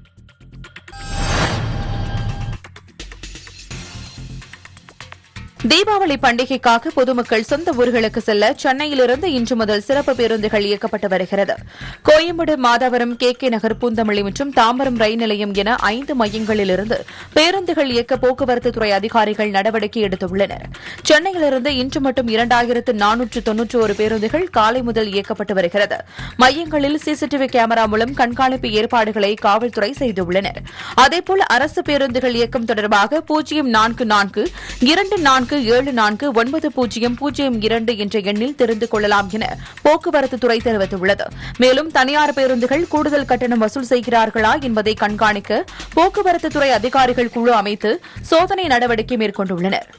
தீபாவளி பண்டிகைக்காக பொதுமக்கள் சொந்த ஊர்களுக்கு செல்ல சென்னையிலிருந்து இன்று முதல் சிறப்பு பேருந்துகள் இயக்கப்பட்டு வருகிறது கோயம்பேடு மாதவரம் கே கே நகர் பூந்தமல்லி மற்றும் தாம்பரம் ரயில் நிலையம் என ஐந்து மையங்களிலிருந்து பேருந்துகள் இயக்க போக்குவரத்து துறை அதிகாரிகள் நடவடிக்கை எடுத்துள்ளனர் சென்னையிலிருந்து இன்று மட்டும் இரண்டாயிரத்து நானூற்று தொன்னூற்று ஒரு பேருந்துகள் காலை முதல் இயக்கப்பட்டு வருகிறது மையங்களில் சிசிடிவி கேமரா மூலம் கண்காணிப்பு ஏற்பாடுகளை காவல்துறை செய்துள்ளனர் அதேபோல் அரசு பேருந்துகள் இயக்கம் தொடர்பாக பூஜ்ஜியம் நான்கு நான்கு இரண்டு நான்கு ஏழு நான்கு ஒன்பது பூஜ்ஜியம் பூஜ்ஜியம் இரண்டு என்ற எண்ணில் தெரிந்து கொள்ளலாம் என போக்குவரத்து துறை தெரிவித்துள்ளது மேலும் தனியார் பேருந்துகள் கூடுதல் கட்டணம் வசூல் செய்கிறார்களா என்பதை கண்காணிக்க போக்குவரத்து துறை அதிகாரிகள் குழு அமைத்து சோதனை நடவடிக்கை மேற்கொண்டுள்ளனர்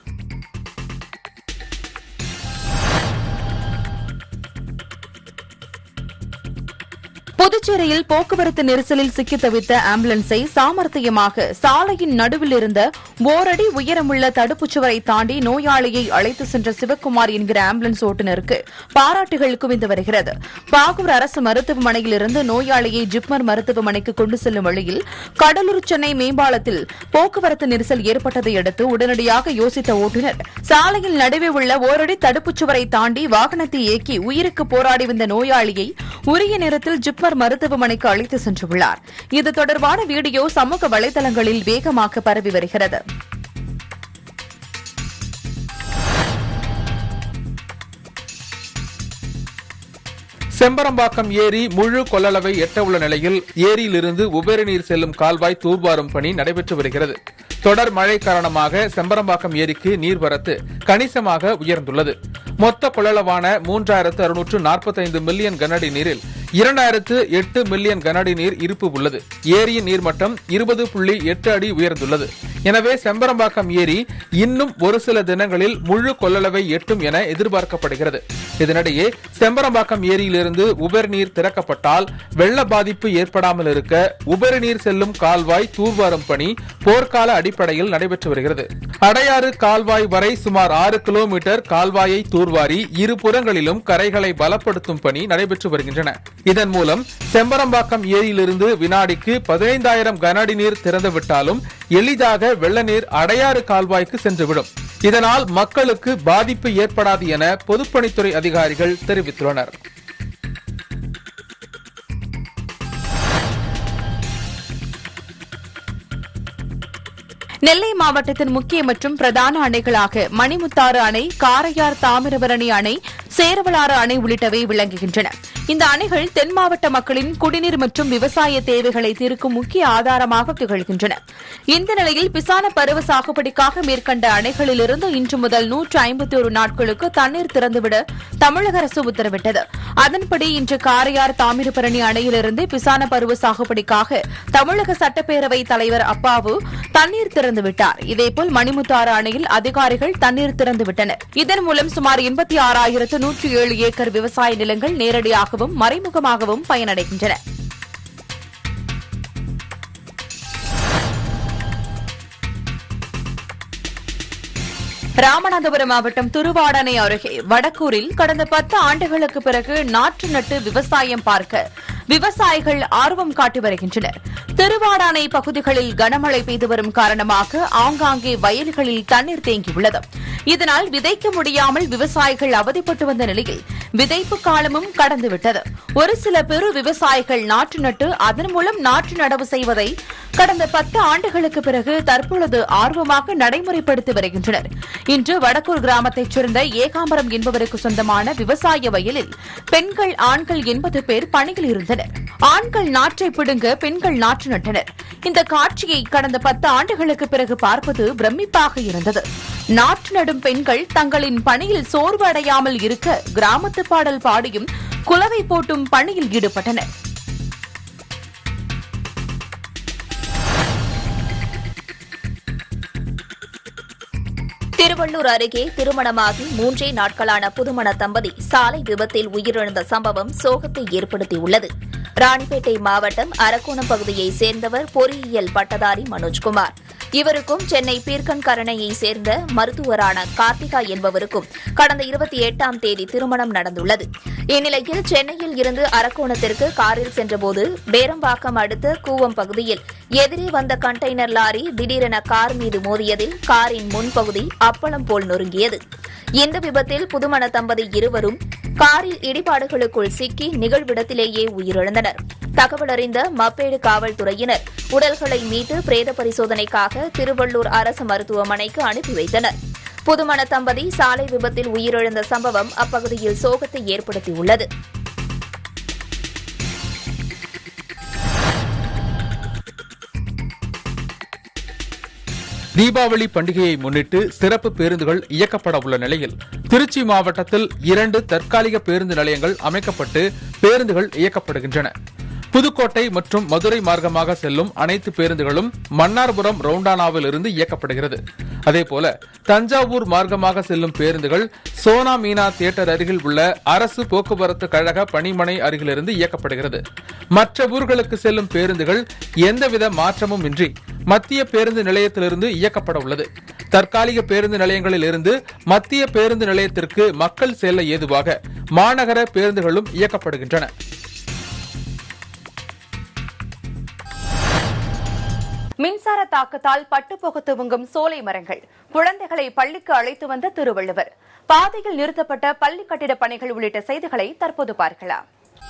புதுச்சேரியில் போக்குவரத்து நெரிசலில் சிக்கித் தவித்த ஆம்புலன்ஸை சாமர்த்தியமாக சாலையின் நடுவில் இருந்த ஓரடி உயரமுள்ள தடுப்புச் சுவரை தாண்டி நோயாளியை அழைத்து சென்ற சிவக்குமார் என்கிற ஆம்புலன்ஸ் ஓட்டுநருக்கு பாராட்டுகள் குவிந்து வருகிறது பாகூர் அரசு மருத்துவமனையில் இருந்து நோயாளியை ஜிப்மர் மருத்துவமனைக்கு கொண்டு செல்லும் வழியில் கடலூர் சென்னை மேம்பாலத்தில் போக்குவரத்து நெரிசல் ஏற்பட்டதை அடுத்து உடனடியாக யோசித்த ஓட்டுநர் சாலையில் நடுவே உள்ள ஓரடி தடுப்புச் சுவரை தாண்டி வாகனத்தை இயக்கி உயிருக்கு போராடி வந்த நோயாளியை உரிய நேரத்தில் ஜிப்மர் மருத்துவமனைக்கு அழைத்து சென்றுள்ளார் இது தொடர்பான வீடியோ சமூக வலைதளங்களில் வேகமாக பரவி வருகிறது செம்பரம்பாக்கம் ஏரி முழு கொள்ளளவை எட்ட உள்ள நிலையில் ஏரியிலிருந்து உபரி நீர் செல்லும் கால்வாய் தூர்வாரும் பணி நடைபெற்று வருகிறது தொடர் மழை காரணமாக செம்பரம்பாக்கம் ஏரிக்கு நீர்வரத்து கணிசமாக உயர்ந்துள்ளது மொத்த கொள்ளளவான மூன்றாயிரத்து அறுநூற்று நாற்பத்தைந்து மில்லியன் கனஅடி நீரில் இரண்டாயிரத்து எட்டு மில்லியன் கனஅடி நீர் இருப்பு உள்ளது ஏரியின் நீர்மட்டம் இருபது புள்ளி எட்டு அடி உயர்ந்துள்ளது எனவே செம்பரம்பாக்கம் ஏரி இன்னும் ஒரு சில தினங்களில் முழு கொள்ளளவை எட்டும் என எதிர்பார்க்கப்படுகிறது இதனிடையே செம்பரம்பாக்கம் ஏரியிலிருந்து உபரி நீர் திறக்கப்பட்டால் வெள்ள பாதிப்பு ஏற்படாமல் இருக்க உபரி நீர் செல்லும் கால்வாய் தூர்வாரும் பணி போர்க்கால அடிப்படையில் நடைபெற்று வருகிறது அடையாறு கால்வாய் வரை சுமார் ஆறு கிலோமீட்டர் கால்வாயை தூர்வாரி இரு புறங்களிலும் கரைகளை பலப்படுத்தும் பணி நடைபெற்று வருகின்றன இதன் மூலம் செம்பரம்பாக்கம் ஏரியிலிருந்து வினாடிக்கு பதினைந்தாயிரம் கன அடி நீர் திறந்துவிட்டாலும் எளிதாக வெள்ள நீர் அடையாறு கால்வாய்க்கு சென்றுவிடும் இதனால் மக்களுக்கு பாதிப்பு ஏற்படாது என பொதுப்பணித்துறை அதிகாரிகள் தெரிவித்துள்ளனர் நெல்லை மாவட்டத்தின் முக்கிய மற்றும் பிரதான அணைகளாக மணிமுத்தாறு அணை காரையார் தாமிரபரணி அணை சேரவலாறு அணை உள்ளிட்டவை விளங்குகின்றன இந்த அணைகள் தென் மாவட்ட மக்களின் குடிநீர் மற்றும் விவசாய தேவைகளை தீர்க்கும் முக்கிய ஆதாரமாக திகழ்கின்றன இந்த நிலையில் பிசான பருவ சாகுபடிக்காக மேற்கண்ட அணைகளிலிருந்து இன்று முதல் நூற்று ஐம்பத்தி ஒரு நாட்களுக்கு தண்ணீர் திறந்துவிட தமிழக அரசு உத்தரவிட்டது அதன்படி இன்று காரையார் தாமிரபரணி அணையிலிருந்து பிசான பருவ சாகுபடிக்காக தமிழக சட்டப்பேரவை தலைவர் அப்பாவு தண்ணீர் திறந்துவிட்டார் இதேபோல் மணிமுத்தாறு அணையில் அதிகாரிகள் தண்ணீர் திறந்துவிட்டனர் இதன் மூலம் சுமார் எண்பத்தி ஆறாயிரத்து நூற்று ஏழு ஏக்கர் விவசாய நிலங்கள் நேரடியாகவும் மறைமுகமாகவும் பயனடைகின்றன ராமநாதபுரம் மாவட்டம் திருவாடனை அருகே வடக்கூரில் கடந்த பத்து ஆண்டுகளுக்கு பிறகு நாற்று நட்டு விவசாயம் பார்க்க விவசாயிகள் ஆர்வம் காட்டி வருகின்றனர் திருவாடானை பகுதிகளில் கனமழை பெய்து வரும் காரணமாக ஆங்காங்கே வயல்களில் தண்ணீர் தேங்கியுள்ளது இதனால் விதைக்க முடியாமல் விவசாயிகள் அவதிப்பட்டு வந்த நிலையில் விதைப்பு காலமும் கடந்துவிட்டது ஒரு சில பெரு விவசாயிகள் நாற்று நட்டு அதன் மூலம் நாற்று நடவு செய்வதை கடந்த பத்து ஆண்டுகளுக்கு பிறகு தற்பொழுது ஆர்வமாக நடைமுறைப்படுத்தி வருகின்றனர் இன்று வடக்கூர் கிராமத்தைச் சேர்ந்த ஏகாம்பரம் என்பவருக்கு சொந்தமான விவசாய வயலில் பெண்கள் ஆண்கள் எண்பது பேர் பணியில் இருந்தனர் ஆண்கள் நாற்றை பிடுங்க பெண்கள் நாற்று நட்டனர் இந்த காட்சியை கடந்த பத்து ஆண்டுகளுக்கு பிறகு பார்ப்பது பிரமிப்பாக இருந்தது நாற்று நடும் பெண்கள் தங்களின் பணியில் சோர்வு அடையாமல் இருக்க கிராமத்து பாடல் பாடியும் குலவை போட்டும் பணியில் ஈடுபட்டனர் திருவள்ளூர் அருகே திருமணமாகி மூன்றே நாட்களான புதுமண தம்பதி சாலை விபத்தில் உயிரிழந்த சம்பவம் சோகத்தை ஏற்படுத்தியுள்ளது ராணிப்பேட்டை மாவட்டம் அரக்கோணம் பகுதியைச் சேர்ந்தவர் பொறியியல் பட்டதாரி மனோஜ்குமார் இவருக்கும் சென்னை பீர்க்கன்கரணையை சேர்ந்த மருத்துவரான கார்த்திகா என்பவருக்கும் கடந்த இருபத்தி எட்டாம் தேதி திருமணம் நடந்துள்ளது இந்நிலையில் சென்னையில் இருந்து அரக்கோணத்திற்கு காரில் சென்றபோது பேரம்பாக்கம் அடுத்த கூவம் பகுதியில் எதிரே வந்த கண்டெய்னர் லாரி திடீரென கார் மீது மோதியதில் காரின் முன்பகுதி அப்பளம் போல் நொறுங்கியது இந்த விபத்தில் புதுமண தம்பதி இருவரும் காரில் இடிபாடுகளுக்குள் சிக்கி நிகழ்விடத்திலேயே உயிரிழந்தனர் தகவல் அறிந்த மப்பேடு காவல்துறையினர் உடல்களை மீட்டு பிரேத பரிசோதனைக்காக திருவள்ளூர் அரசு மருத்துவமனைக்கு அனுப்பி வைத்தனர் புதுமண தம்பதி சாலை விபத்தில் உயிரிழந்த சம்பவம் அப்பகுதியில் சோகத்தை ஏற்படுத்தியுள்ளது தீபாவளி பண்டிகையை முன்னிட்டு சிறப்பு பேருந்துகள் இயக்கப்பட உள்ள நிலையில் திருச்சி மாவட்டத்தில் இரண்டு தற்காலிக பேருந்து நிலையங்கள் அமைக்கப்பட்டு பேருந்துகள் இயக்கப்படுகின்றன புதுக்கோட்டை மற்றும் மதுரை மார்க்கமாக செல்லும் அனைத்து பேருந்துகளும் மன்னார்புரம் ரவுண்டானாவில் இருந்து இயக்கப்படுகிறது அதேபோல தஞ்சாவூர் மார்க்கமாக செல்லும் பேருந்துகள் சோனா மீனா தியேட்டர் அருகில் உள்ள அரசு போக்குவரத்து கழக பணிமனை அருகிலிருந்து இயக்கப்படுகிறது மற்ற ஊர்களுக்கு செல்லும் பேருந்துகள் எந்தவித மாற்றமும் இன்றி மத்திய பேருந்து நிலையத்திலிருந்து இயக்கப்பட உள்ளது தற்காலிக பேருந்து நிலையங்களில் இருந்து மத்திய பேருந்து நிலையத்திற்கு மக்கள் செல்ல ஏதுவாக மாநகர பேருந்துகளும் இயக்கப்படுகின்றன மின்சார தாக்கத்தால் பட்டுப்போக துவங்கும் சோலை மரங்கள் குழந்தைகளை பள்ளிக்கு அழைத்து வந்த திருவள்ளுவர் பாதையில் நிறுத்தப்பட்ட பள்ளி கட்டிட பணிகள் உள்ளிட்ட செய்திகளை தற்போது பார்க்கலாம்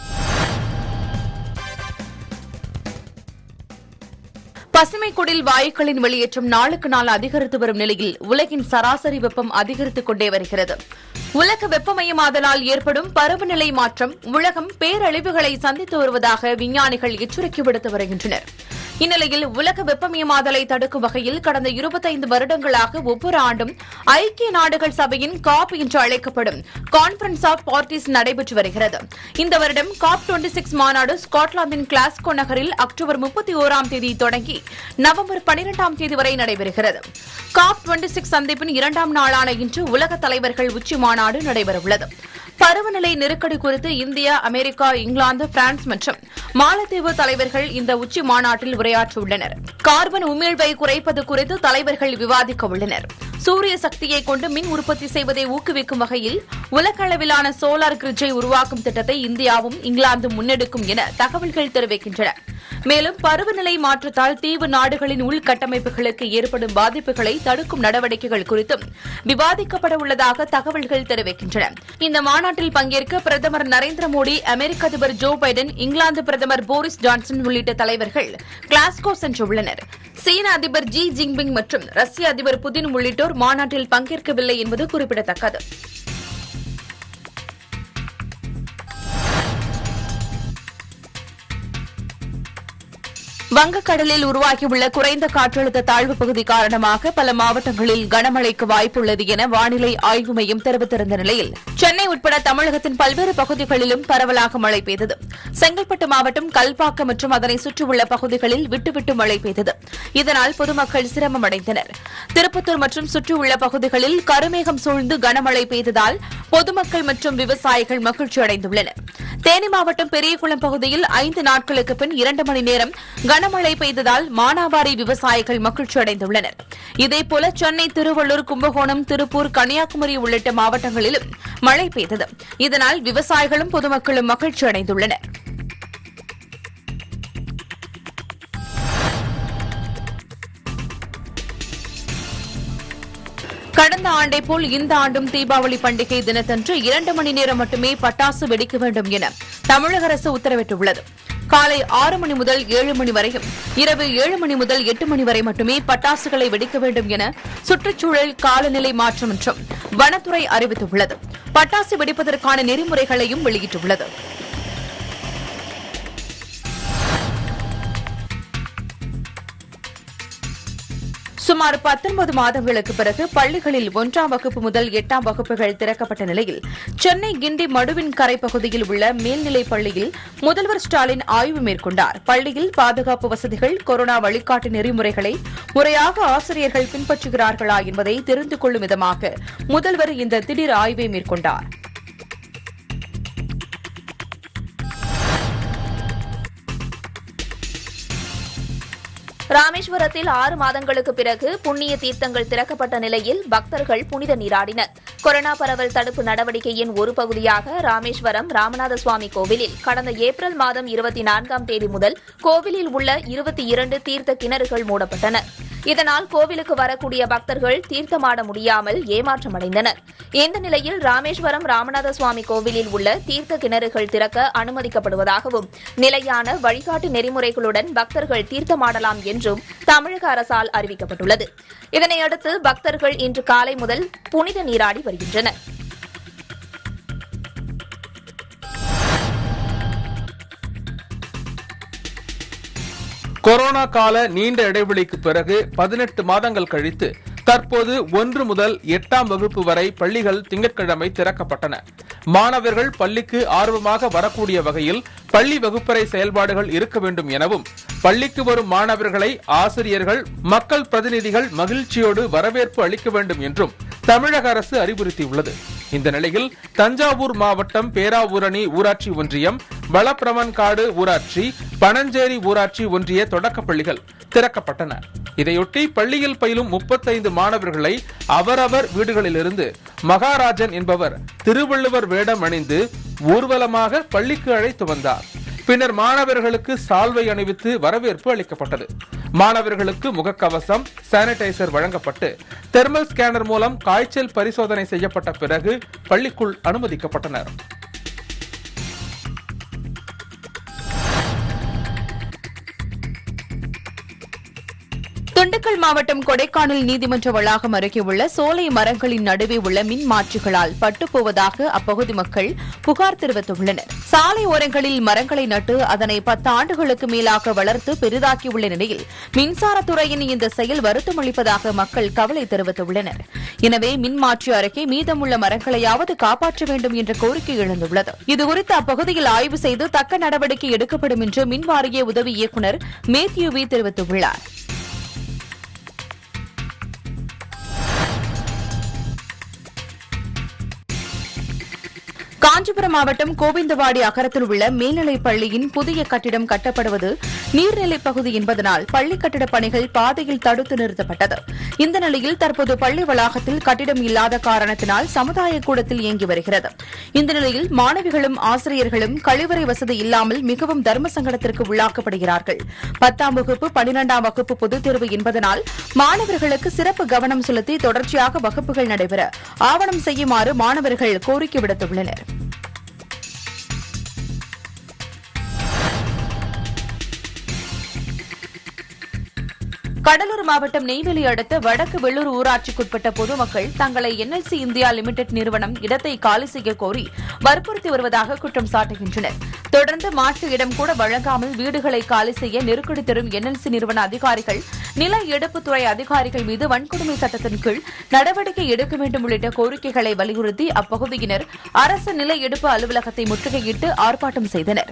பசுமை குடில் வாயுக்களின் வெளியேற்றம் நாளுக்கு நாள் அதிகரித்து வரும் நிலையில் உலகின் சராசரி வெப்பம் அதிகரித்துக் கொண்டே வருகிறது உலக வெப்பமயமாதலால் ஏற்படும் பருவநிலை மாற்றம் உலகம் பேரழிவுகளை சந்தித்து வருவதாக விஞ்ஞானிகள் எச்சரிக்கை விடுத்து வருகின்றனர் இந்நிலையில் உலக வெப்பமயமாதலை தடுக்கும் வகையில் கடந்த இருபத்தைந்து வருடங்களாக ஒவ்வொரு ஆண்டும் ஐக்கிய நாடுகள் சபையின் காப் என்று அழைக்கப்படும் கான்பரன்ஸ் ஆஃப் பார்ட்டிஸ் நடைபெற்று வருகிறது இந்த வருடம் காப் டுவெண்டி சிக்ஸ் மாநாடு ஸ்காட்லாந்தின் கிளாஸ்கோ நகரில் அக்டோபர் முப்பத்தி ஓராம் தேதி தொடங்கி நவம்பர் பனிரெண்டாம் தேதி வரை நடைபெறுகிறது காப் டுவெண்டி சிக்ஸ் சந்திப்பின் இரண்டாம் நாளான இன்று உலக தலைவர்கள் உச்சி மாநாடு நடைபெறவுள்ளது பருவநிலை நெருக்கடி குறித்து இந்தியா அமெரிக்கா இங்கிலாந்து பிரான்ஸ் மற்றும் மாலத்தீவு தலைவர்கள் இந்த உச்சி மாநாட்டில் உரையாற்ற உள்ளனர் கார்பன் உமிழ்வை குறைப்பது குறித்து தலைவர்கள் விவாதிக்க உள்ளனர் சூரிய சக்தியை கொண்டு மின் உற்பத்தி செய்வதை ஊக்குவிக்கும் வகையில் உலக அளவிலான சோலார் கிரிட்ஜை உருவாக்கும் திட்டத்தை இந்தியாவும் இங்கிலாந்தும் முன்னெடுக்கும் என தகவல்கள் தெரிவிக்கின்றன மேலும் பருவநிலை மாற்றத்தால் தீவு நாடுகளின் உள்கட்டமைப்புகளுக்கு ஏற்படும் பாதிப்புகளை தடுக்கும் நடவடிக்கைகள் குறித்தும் விவாதிக்கப்பட உள்ளதாக தகவல்கள் தெரிவிக்கின்றன இந்த மாநாட்டில் பங்கேற்க பிரதமர் நரேந்திர மோடி அமெரிக்க அதிபர் ஜோ பைடன் இங்கிலாந்து பிரதமர் போரிஸ் ஜான்சன் உள்ளிட்ட தலைவர்கள் கிளாஸ்கோ சென்றுள்ளனர் சீன அதிபர் ஜி ஜின்பிங் மற்றும் ரஷ்ய அதிபர் புதின் உள்ளிட்டோர் மாநாட்டில் பங்கேற்கவில்லை என்பது குறிப்பிடத்தக்கது வங்கக்கடலில் உருவாகியுள்ள குறைந்த காற்றழுத்த தாழ்வு பகுதி காரணமாக பல மாவட்டங்களில் கனமழைக்கு வாய்ப்புள்ளது என வானிலை ஆய்வு மையம் தெரிவித்திருந்த நிலையில் சென்னை உட்பட தமிழகத்தின் பல்வேறு பகுதிகளிலும் பரவலாக மழை பெய்தது செங்கல்பட்டு மாவட்டம் கல்பாக்கம் மற்றும் அதனை சுற்றியுள்ள பகுதிகளில் விட்டுவிட்டு மழை பெய்தது இதனால் பொதுமக்கள் சிரமம் அடைந்தனர் திருப்பத்தூர் மற்றும் சுற்றியுள்ள பகுதிகளில் கருமேகம் சூழ்ந்து கனமழை பெய்ததால் பொதுமக்கள் மற்றும் விவசாயிகள் மகிழ்ச்சி அடைந்துள்ளனர் தேனி மாவட்டம் பெரியகுளம் பகுதியில் ஐந்து நாட்களுக்கு பின் இரண்டு மணி நேரம் கனமழை பெய்ததால் மானாவாரி விவசாயிகள் மகிழ்ச்சி அடைந்துள்ளனர் இதேபோல சென்னை திருவள்ளூர் கும்பகோணம் திருப்பூர் கன்னியாகுமரி உள்ளிட்ட மாவட்டங்களிலும் மழை பெய்தது இதனால் விவசாயிகளும் பொதுமக்களும் மகிழ்ச்சி அடைந்துள்ளனர் கடந்த ஆண்டை போல் இந்த ஆண்டும் தீபாவளி பண்டிகை தினத்தன்று இரண்டு மணி நேரம் மட்டுமே பட்டாசு வெடிக்க வேண்டும் என தமிழக அரசு உத்தரவிட்டுள்ளது காலை ஆறு மணி முதல் ஏழு மணி வரையும் இரவு ஏழு மணி முதல் எட்டு மணி வரை மட்டுமே பட்டாசுகளை வெடிக்க வேண்டும் என சுற்றுச்சூழல் காலநிலை மாற்றம் மற்றும் வனத்துறை அறிவித்துள்ளது பட்டாசு வெடிப்பதற்கான நெறிமுறைகளையும் வெளியிட்டுள்ளது சுமார் 19 மாதங்களுக்கு பிறகு பள்ளிகளில் ஒன்றாம் வகுப்பு முதல் எட்டாம் வகுப்புகள் திறக்கப்பட்ட நிலையில் சென்னை கிண்டி மடுவின் கரை பகுதியில் உள்ள மேல்நிலைப் பள்ளியில் முதல்வர் ஸ்டாலின் ஆய்வு மேற்கொண்டார் பள்ளியில் பாதுகாப்பு வசதிகள் கொரோனா வழிகாட்டு நெறிமுறைகளை முறையாக ஆசிரியர்கள் பின்பற்றுகிறார்களா என்பதை தெரிந்து கொள்ளும் விதமாக முதல்வர் இந்த திடீர் ஆய்வை மேற்கொண்டார் ராமேஸ்வரத்தில் ஆறு மாதங்களுக்கு பிறகு புண்ணிய தீர்த்தங்கள் திறக்கப்பட்ட நிலையில் பக்தர்கள் புனித நீராடினர் கொரோனா பரவல் தடுப்பு நடவடிக்கையின் ஒரு பகுதியாக ராமேஸ்வரம் ராமநாத சுவாமி கோவிலில் கடந்த ஏப்ரல் மாதம் இருபத்தி நான்காம் தேதி முதல் கோவிலில் உள்ள இருபத்தி இரண்டு தீர்த்த கிணறுகள் மூடப்பட்டன இதனால் கோவிலுக்கு வரக்கூடிய பக்தர்கள் தீர்த்தமாட முடியாமல் ஏமாற்றமடைந்தனர் இந்த நிலையில் ராமேஸ்வரம் ராமநாத சுவாமி கோவிலில் உள்ள தீர்த்த கிணறுகள் திறக்க அனுமதிக்கப்படுவதாகவும் நிலையான வழிகாட்டு நெறிமுறைகளுடன் பக்தர்கள் தீர்த்தமாடலாம் என்றும் தமிழக அரசால் அறிவிக்கப்பட்டுள்ளது இதனையடுத்து பக்தர்கள் இன்று காலை முதல் புனித நீராடி வருகின்றனர் கொரோனா கால நீண்ட இடைவெளிக்கு பிறகு பதினெட்டு மாதங்கள் கழித்து தற்போது ஒன்று முதல் எட்டாம் வகுப்பு வரை பள்ளிகள் திங்கட்கிழமை திறக்கப்பட்டன மாணவர்கள் பள்ளிக்கு ஆர்வமாக வரக்கூடிய வகையில் பள்ளி வகுப்பறை செயல்பாடுகள் இருக்க வேண்டும் எனவும் பள்ளிக்கு வரும் மாணவர்களை ஆசிரியர்கள் மக்கள் பிரதிநிதிகள் மகிழ்ச்சியோடு வரவேற்பு அளிக்க வேண்டும் என்றும் தமிழக அரசு அறிவுறுத்தியுள்ளது இந்த நிலையில் தஞ்சாவூர் மாவட்டம் பேராவூரணி ஊராட்சி ஒன்றியம் வளப்பிரமன்காடு ஊராட்சி பனஞ்சேரி ஊராட்சி ஒன்றிய தொடக்கப் பள்ளிகள் திறக்கப்பட்டன இதையொட்டி பள்ளியில் பயிலும் முப்பத்தைந்து மாணவர்களை அவரவர் வீடுகளிலிருந்து மகாராஜன் என்பவர் திருவள்ளுவர் வேடம் அணிந்து ஊர்வலமாக பள்ளிக்கு அழைத்து வந்தார் பின்னர் மாணவர்களுக்கு சால்வை அணிவித்து வரவேற்பு அளிக்கப்பட்டது மாணவர்களுக்கு முகக்கவசம் சானிடைசர் வழங்கப்பட்டு தெர்மல் ஸ்கேனர் மூலம் காய்ச்சல் பரிசோதனை செய்யப்பட்ட பிறகு பள்ளிக்குள் அனுமதிக்கப்பட்டனர் திண்டுக்கல் மாவட்டம் கொடைக்கானல் நீதிமன்ற வளாகம் அருகே உள்ள சோலை மரங்களின் நடுவே உள்ள மின் மாற்றிகளால் பட்டுப்போவதாக அப்பகுதி மக்கள் புகார் தெரிவித்துள்ளனர் சாலை ஓரங்களில் மரங்களை நட்டு அதனை பத்து ஆண்டுகளுக்கு மேலாக வளர்த்து பெரிதாக்கியுள்ள நிலையில் மின்சாரத்துறையின் இந்த செயல் வருத்தமளிப்பதாக மக்கள் கவலை தெரிவித்துள்ளனர் எனவே மின் மாற்றி அருகே மீதமுள்ள மரங்களையாவது காப்பாற்ற வேண்டும் என்ற கோரிக்கை எழுந்துள்ளது இதுகுறித்து அப்பகுதியில் ஆய்வு செய்து தக்க நடவடிக்கை எடுக்கப்படும் என்று மின் வாரிய உதவி இயக்குநர் மேத்யூவி தெரிவித்துள்ளார் காஞ்சிபுரம் மாவட்டம் கோவிந்தவாடி அகரத்தில் உள்ள மேல்நிலைப் பள்ளியின் புதிய கட்டிடம் கட்டப்படுவது நீர்நிலைப் பகுதி என்பதனால் பள்ளி கட்டிடப் பணிகள் பாதையில் தடுத்து நிறுத்தப்பட்டது இந்த நிலையில் தற்போது பள்ளி வளாகத்தில் கட்டிடம் இல்லாத காரணத்தினால் சமுதாய கூடத்தில் இயங்கி வருகிறது இந்த நிலையில் மாணவிகளும் ஆசிரியர்களும் கழிவறை வசதி இல்லாமல் மிகவும் தர்ம சங்கடத்திற்கு உள்ளாக்கப்படுகிறார்கள் பத்தாம் வகுப்பு பனிரெண்டாம் வகுப்பு பொதுத் தேர்வு என்பதனால் மாணவர்களுக்கு சிறப்பு கவனம் செலுத்தி தொடர்ச்சியாக வகுப்புகள் நடைபெற ஆவணம் செய்யுமாறு மாணவர்கள் கோரிக்கை விடுத்துள்ளனர் கடலூர் மாவட்டம் நெய்வேலி அடுத்த வடக்கு வெள்ளூர் ஊராட்சிக்குட்பட்ட பொதுமக்கள் தங்களை என்எல்சி இந்தியா லிமிடெட் நிறுவனம் இடத்தை காலி செய்ய கோரி வற்புறுத்தி வருவதாக குற்றம் சாட்டுகின்றனர் தொடர்ந்து மாற்று இடம் கூட வழங்காமல் வீடுகளை காலி செய்ய நெருக்கடி தரும் என்எல்சி நிறுவன அதிகாரிகள் நில எடுப்புத்துறை அதிகாரிகள் மீது வன்கொடுமை சட்டத்தின் கீழ் நடவடிக்கை எடுக்க வேண்டும் உள்ளிட்ட கோரிக்கைகளை வலியுறுத்தி அப்பகுதியினர் அரசு நில எடுப்பு அலுவலகத்தை முற்றுகையிட்டு ஆர்ப்பாட்டம் செய்தனர்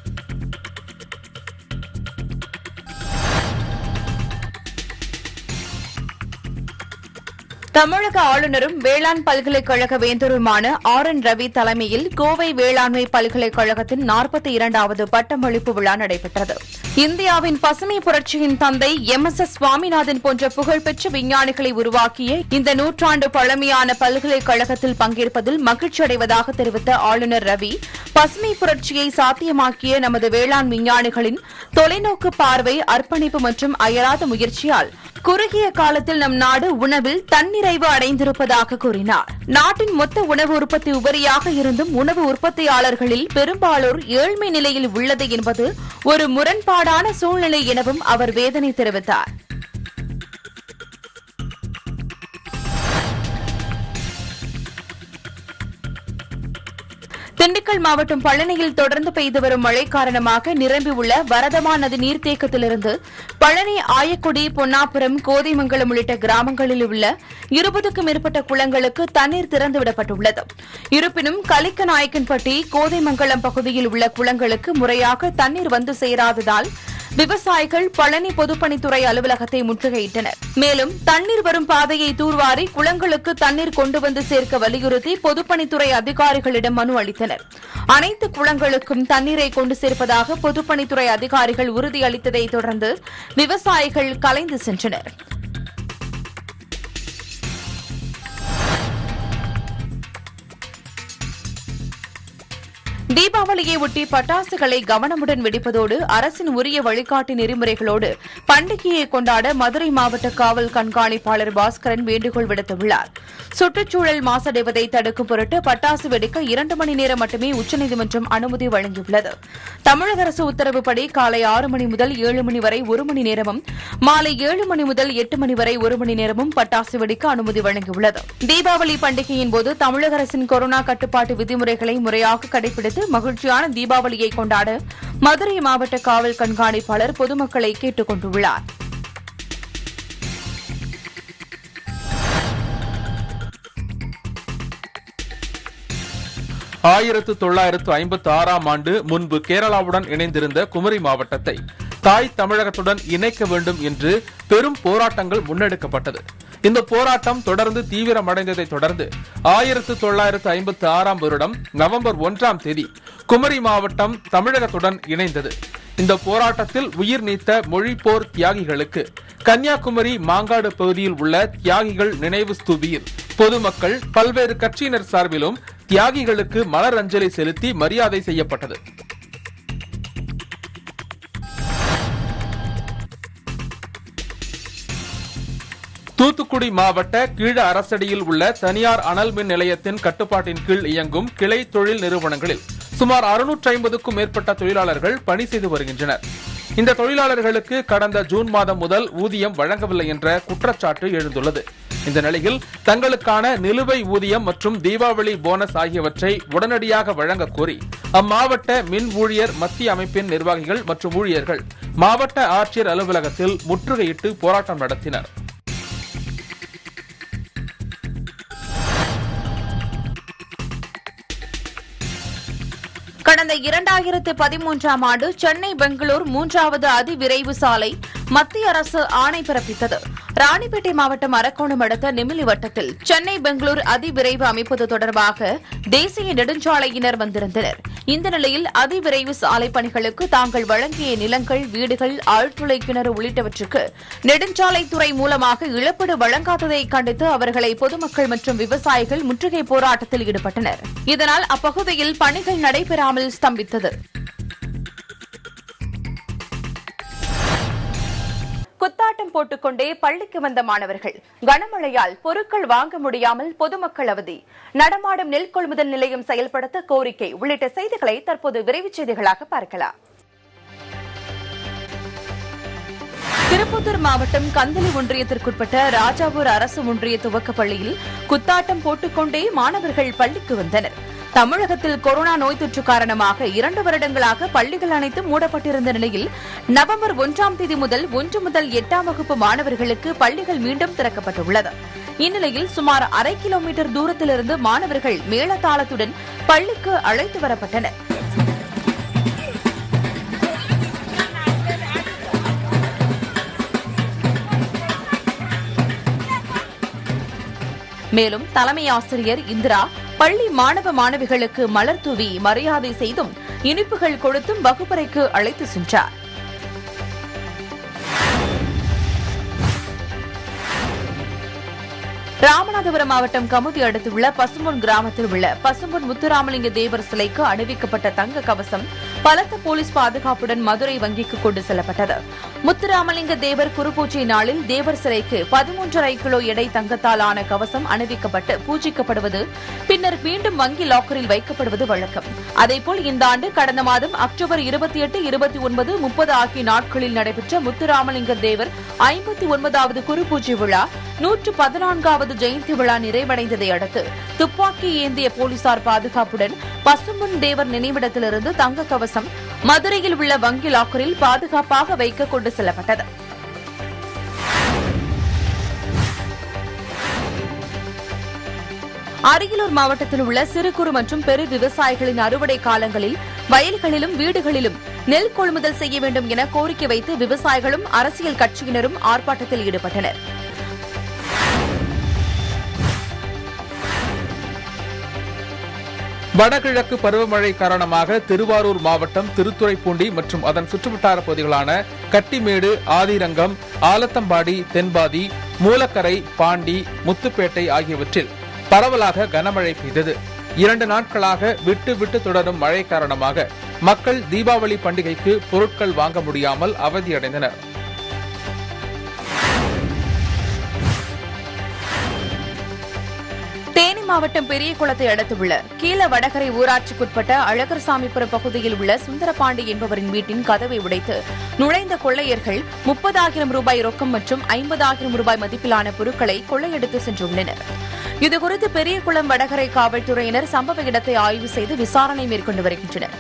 தமிழக ஆளுநரும் வேளாண் பல்கலைக்கழக வேந்தருமான ஆர் என் ரவி தலைமையில் கோவை வேளாண்மை பல்கலைக்கழகத்தின் நாற்பத்தி இரண்டாவது பட்டமளிப்பு விழா நடைபெற்றது இந்தியாவின் பசுமை புரட்சியின் தந்தை எம் எஸ் எஸ் சுவாமிநாதன் போன்ற புகழ்பெற்ற விஞ்ஞானிகளை உருவாக்கிய இந்த நூற்றாண்டு பழமையான பல்கலைக்கழகத்தில் பங்கேற்பதில் மகிழ்ச்சி அடைவதாக தெரிவித்த ஆளுநர் ரவி பசுமை புரட்சியை சாத்தியமாக்கிய நமது வேளாண் விஞ்ஞானிகளின் தொலைநோக்கு பார்வை அர்ப்பணிப்பு மற்றும் அயராத முயற்சியால் குறுகிய காலத்தில் நம் நாடு உணவில் தன்னிறைவு அடைந்திருப்பதாக கூறினார் நாட்டின் மொத்த உணவு உற்பத்தி உபரியாக இருந்தும் உணவு உற்பத்தியாளர்களில் பெரும்பாலோர் ஏழ்மை நிலையில் உள்ளது என்பது ஒரு முரண்பாடான சூழ்நிலை எனவும் அவர் வேதனை தெரிவித்தார் திண்டுக்கல் மாவட்டம் பழனியில் தொடர்ந்து பெய்து வரும் மழை காரணமாக நிரம்பியுள்ள வரதமா நதி நீர்த்தேக்கத்திலிருந்து பழனி ஆயக்குடி பொன்னாபுரம் கோதைமங்கலம் உள்ளிட்ட கிராமங்களில் உள்ள இருபதுக்கும் மேற்பட்ட குளங்களுக்கு தண்ணீர் திறந்துவிடப்பட்டுள்ளது இருப்பினும் கலிக்கநாயக்கன்பட்டி கோதைமங்கலம் பகுதியில் உள்ள குளங்களுக்கு முறையாக தண்ணீர் வந்து சேராததால் விவசாயிகள் பழனி பொதுப்பணித்துறை அலுவலகத்தை முற்றுகையிட்டனர் மேலும் தண்ணீர் வரும் பாதையை தூர்வாரி குளங்களுக்கு தண்ணீர் கொண்டு வந்து சேர்க்க வலியுறுத்தி பொதுப்பணித்துறை அதிகாரிகளிடம் மனு அளித்தனர் அனைத்து குளங்களுக்கும் தண்ணீரை கொண்டு சேர்ப்பதாக பொதுப்பணித்துறை அதிகாரிகள் உறுதியளித்ததை தொடர்ந்து விவசாயிகள் கலைந்து சென்றனர் தீபாவளியை ஒட்டி பட்டாசுகளை கவனமுடன் வெடிப்பதோடு அரசின் உரிய வழிகாட்டு நெறிமுறைகளோடு பண்டிகையை கொண்டாட மதுரை மாவட்ட காவல் கண்காணிப்பாளர் பாஸ்கரன் வேண்டுகோள் விடுத்துள்ளார் சுற்றுச்சூழல் மாசடைவதை தடுக்கும் பொருட்டு பட்டாசு வெடிக்க இரண்டு மணி நேரம் மட்டுமே உச்சநீதிமன்றம் அனுமதி வழங்கியுள்ளது தமிழக அரசு உத்தரவுப்படி காலை ஆறு மணி முதல் ஏழு மணி வரை ஒரு மணி நேரமும் மாலை ஏழு மணி முதல் எட்டு மணி வரை ஒரு மணி நேரமும் பட்டாசு வெடிக்க அனுமதி வழங்கியுள்ளது தீபாவளி பண்டிகையின் போது தமிழக அரசின் கொரோனா கட்டுப்பாட்டு விதிமுறைகளை முறையாக கடைபிடித்து மகிழ்ச்சியான தீபாவளியை கொண்டாட மதுரை மாவட்ட காவல் கண்காணிப்பாளர் பொதுமக்களை கேட்டுக் கொண்டுள்ளார் ஆயிரத்து தொள்ளாயிரத்து ஐம்பத்து ஆறாம் ஆண்டு முன்பு கேரளாவுடன் இணைந்திருந்த குமரி மாவட்டத்தை தாய் தமிழகத்துடன் இணைக்க வேண்டும் என்று பெரும் போராட்டங்கள் முன்னெடுக்கப்பட்டது இந்த போராட்டம் தொடர்ந்து தீவிரமடைந்ததை தொடர்ந்து ஆயிரத்து தொள்ளாயிரத்து ஐம்பத்து ஆறாம் வருடம் நவம்பர் ஒன்றாம் தேதி குமரி மாவட்டம் தமிழகத்துடன் இணைந்தது இந்த போராட்டத்தில் உயிர் நீத்த மொழிப்போர் தியாகிகளுக்கு கன்னியாகுமரி மாங்காடு பகுதியில் உள்ள தியாகிகள் நினைவு ஸ்தூபியில் பொதுமக்கள் பல்வேறு கட்சியினர் சார்பிலும் தியாகிகளுக்கு மலர் அஞ்சலி செலுத்தி மரியாதை செய்யப்பட்டது தூத்துக்குடி மாவட்ட கீழ அரசடியில் உள்ள தனியார் அனல் மின் நிலையத்தின் கட்டுப்பாட்டின் கீழ் இயங்கும் கிளை தொழில் நிறுவனங்களில் சுமார் அறுநூற்றி ஐம்பதுக்கும் மேற்பட்ட தொழிலாளர்கள் பணி செய்து வருகின்றனர் இந்த தொழிலாளர்களுக்கு கடந்த ஜூன் மாதம் முதல் ஊதியம் வழங்கவில்லை என்ற குற்றச்சாட்டு எழுந்துள்ளது இந்த நிலையில் தங்களுக்கான நிலுவை ஊதியம் மற்றும் தீபாவளி போனஸ் ஆகியவற்றை உடனடியாக வழங்க கோரி அம்மாவட்ட மின் ஊழியர் மத்திய அமைப்பின் நிர்வாகிகள் மற்றும் ஊழியர்கள் மாவட்ட ஆட்சியர் அலுவலகத்தில் முற்றுகையிட்டு போராட்டம் நடத்தினர் கடந்த இரண்டாயிரத்து பதிமூன்றாம் ஆண்டு சென்னை பெங்களூர் மூன்றாவது அதிவிரைவு சாலை மத்திய அரசு ஆணை பிறப்பித்தது ராணிப்பேட்டை மாவட்டம் அரக்கோணம் அடுத்த நிமிலி வட்டத்தில் சென்னை பெங்களூர் அதிவிரைவு அமைப்பது தொடர்பாக தேசிய நெடுஞ்சாலையினர் வந்திருந்தனர் இந்த நிலையில் அதிவிரைவு சாலை பணிகளுக்கு தாங்கள் வழங்கிய நிலங்கள் வீடுகள் ஆழ்துளை கிணறு உள்ளிட்டவற்றுக்கு நெடுஞ்சாலைத்துறை மூலமாக இழப்பீடு வழங்காததை கண்டித்து அவர்களை பொதுமக்கள் மற்றும் விவசாயிகள் முற்றுகை போராட்டத்தில் ஈடுபட்டனர் இதனால் அப்பகுதியில் பணிகள் நடைபெறாமல் ஸ்தம்பித்தது குத்தாட்டம் போட்டுக்கொண்டே பள்ளிக்கு வந்த மாணவர்கள் கனமழையால் பொருட்கள் வாங்க முடியாமல் பொதுமக்கள் அவதி நடமாடும் நெல் கொள்முதல் நிலையம் செயல்படுத்த கோரிக்கை உள்ளிட்ட செய்திகளை தற்போது விரைவுச் செய்திகளாக பார்க்கலாம் திருப்பத்தூர் மாவட்டம் கந்தளி ஒன்றியத்திற்குட்பட்ட ராஜாவூர் அரசு ஒன்றிய துவக்கப் பள்ளியில் குத்தாட்டம் போட்டுக்கொண்டே மாணவர்கள் பள்ளிக்கு வந்தனர் தமிழகத்தில் கொரோனா நோய் தொற்று காரணமாக இரண்டு வருடங்களாக பள்ளிகள் அனைத்தும் மூடப்பட்டிருந்த நிலையில் நவம்பர் ஒன்றாம் தேதி முதல் ஒன்று முதல் எட்டாம் வகுப்பு மாணவர்களுக்கு பள்ளிகள் மீண்டும் திறக்கப்பட்டுள்ளது இந்நிலையில் சுமார் அரை கிலோமீட்டர் தூரத்திலிருந்து மாணவர்கள் மேளதாளத்துடன் பள்ளிக்கு அழைத்து வரப்பட்டனர் மேலும் தலைமை ஆசிரியர் இந்திரா பள்ளி மாணவ மாணவிகளுக்கு மலர் தூவி மரியாதை செய்தும் இனிப்புகள் கொடுத்தும் வகுப்பறைக்கு அழைத்து சென்றார் ராமநாதபுரம் மாவட்டம் கமுதி அடுத்துள்ள பசும்பொன் கிராமத்தில் உள்ள பசும்பொன் முத்துராமலிங்க தேவர் சிலைக்கு அணிவிக்கப்பட்ட தங்க கவசம் பலத்த போலீஸ் பாதுகாப்புடன் மதுரை வங்கிக்கு கொண்டு செல்லப்பட்டது முத்துராமலிங்க தேவர் குருபூஜை நாளில் தேவர் சிலைக்கு பதிமூன்றரை கிலோ எடை தங்கத்தால் ஆன கவசம் அணிவிக்கப்பட்டு பூஜிக்கப்படுவது பின்னர் மீண்டும் வங்கி லாக்கரில் வைக்கப்படுவது வழக்கம் அதேபோல் இந்த ஆண்டு கடந்த மாதம் அக்டோபர் இருபத்தி எட்டு இருபத்தி ஒன்பது முப்பது ஆகிய நாட்களில் நடைபெற்ற முத்துராமலிங்க தேவர் ஐம்பத்தி ஒன்பதாவது குருபூஜை விழா நூற்று பதினான்காவது ஜெயந்தி விழா நிறைவடைந்ததை அடுத்து துப்பாக்கி ஏந்திய போலீசார் பாதுகாப்புடன் பசும்பொன் தேவர் நினைவிடத்திலிருந்து தங்க கவசம் மதுரையில் உள்ள வங்கி லாக்கரில் பாதுகாப்பாக வைக்க கொண்டு செல்லப்பட்டது அரியலூர் மாவட்டத்தில் உள்ள சிறு குறு மற்றும் பெரு விவசாயிகளின் அறுவடை காலங்களில் வயல்களிலும் வீடுகளிலும் நெல் கொள்முதல் செய்ய வேண்டும் என கோரிக்கை வைத்து விவசாயிகளும் அரசியல் கட்சியினரும் ஆர்ப்பாட்டத்தில் ஈடுபட்டனர் வடகிழக்கு பருவமழை காரணமாக திருவாரூர் மாவட்டம் திருத்துறைப்பூண்டி மற்றும் அதன் சுற்றுவட்டார பகுதிகளான கட்டிமேடு ஆதிரங்கம் ஆலத்தம்பாடி தென்பாதி மூலக்கரை பாண்டி முத்துப்பேட்டை ஆகியவற்றில் பரவலாக கனமழை பெய்தது இரண்டு நாட்களாக விட்டு விட்டு தொடரும் மழை காரணமாக மக்கள் தீபாவளி பண்டிகைக்கு பொருட்கள் வாங்க முடியாமல் அவதியடைந்தனர் தேனி மாவட்டம் பெரியகுளத்தை அடுத்துள்ள கீழ வடகரை ஊராட்சிக்குட்பட்ட அழகர்சாமிபுரம் பகுதியில் உள்ள சுந்தரபாண்டி என்பவரின் வீட்டின் கதவை உடைத்து நுழைந்த கொள்ளையர்கள் முப்பதாயிரம் ரூபாய் ரொக்கம் மற்றும் ஐம்பதாயிரம் ரூபாய் மதிப்பிலான பொருட்களை கொள்ளையடித்து சென்றுள்ளனர் இதுகுறித்து பெரியகுளம் வடகரை காவல்துறையினர் சம்பவ இடத்தை ஆய்வு செய்து விசாரணை மேற்கொண்டு வருகின்றனர்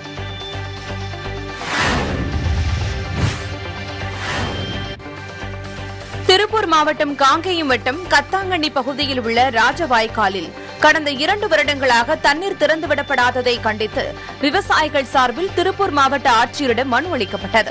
திருப்பூர் மாவட்டம் காங்கேயம் வட்டம் கத்தாங்கண்ணி பகுதியில் உள்ள ராஜவாய்க்காலில் கடந்த இரண்டு வருடங்களாக தண்ணீர் திறந்துவிடப்படாததை கண்டித்து விவசாயிகள் சார்பில் திருப்பூர் மாவட்ட ஆட்சியரிடம் மனு அளிக்கப்பட்டது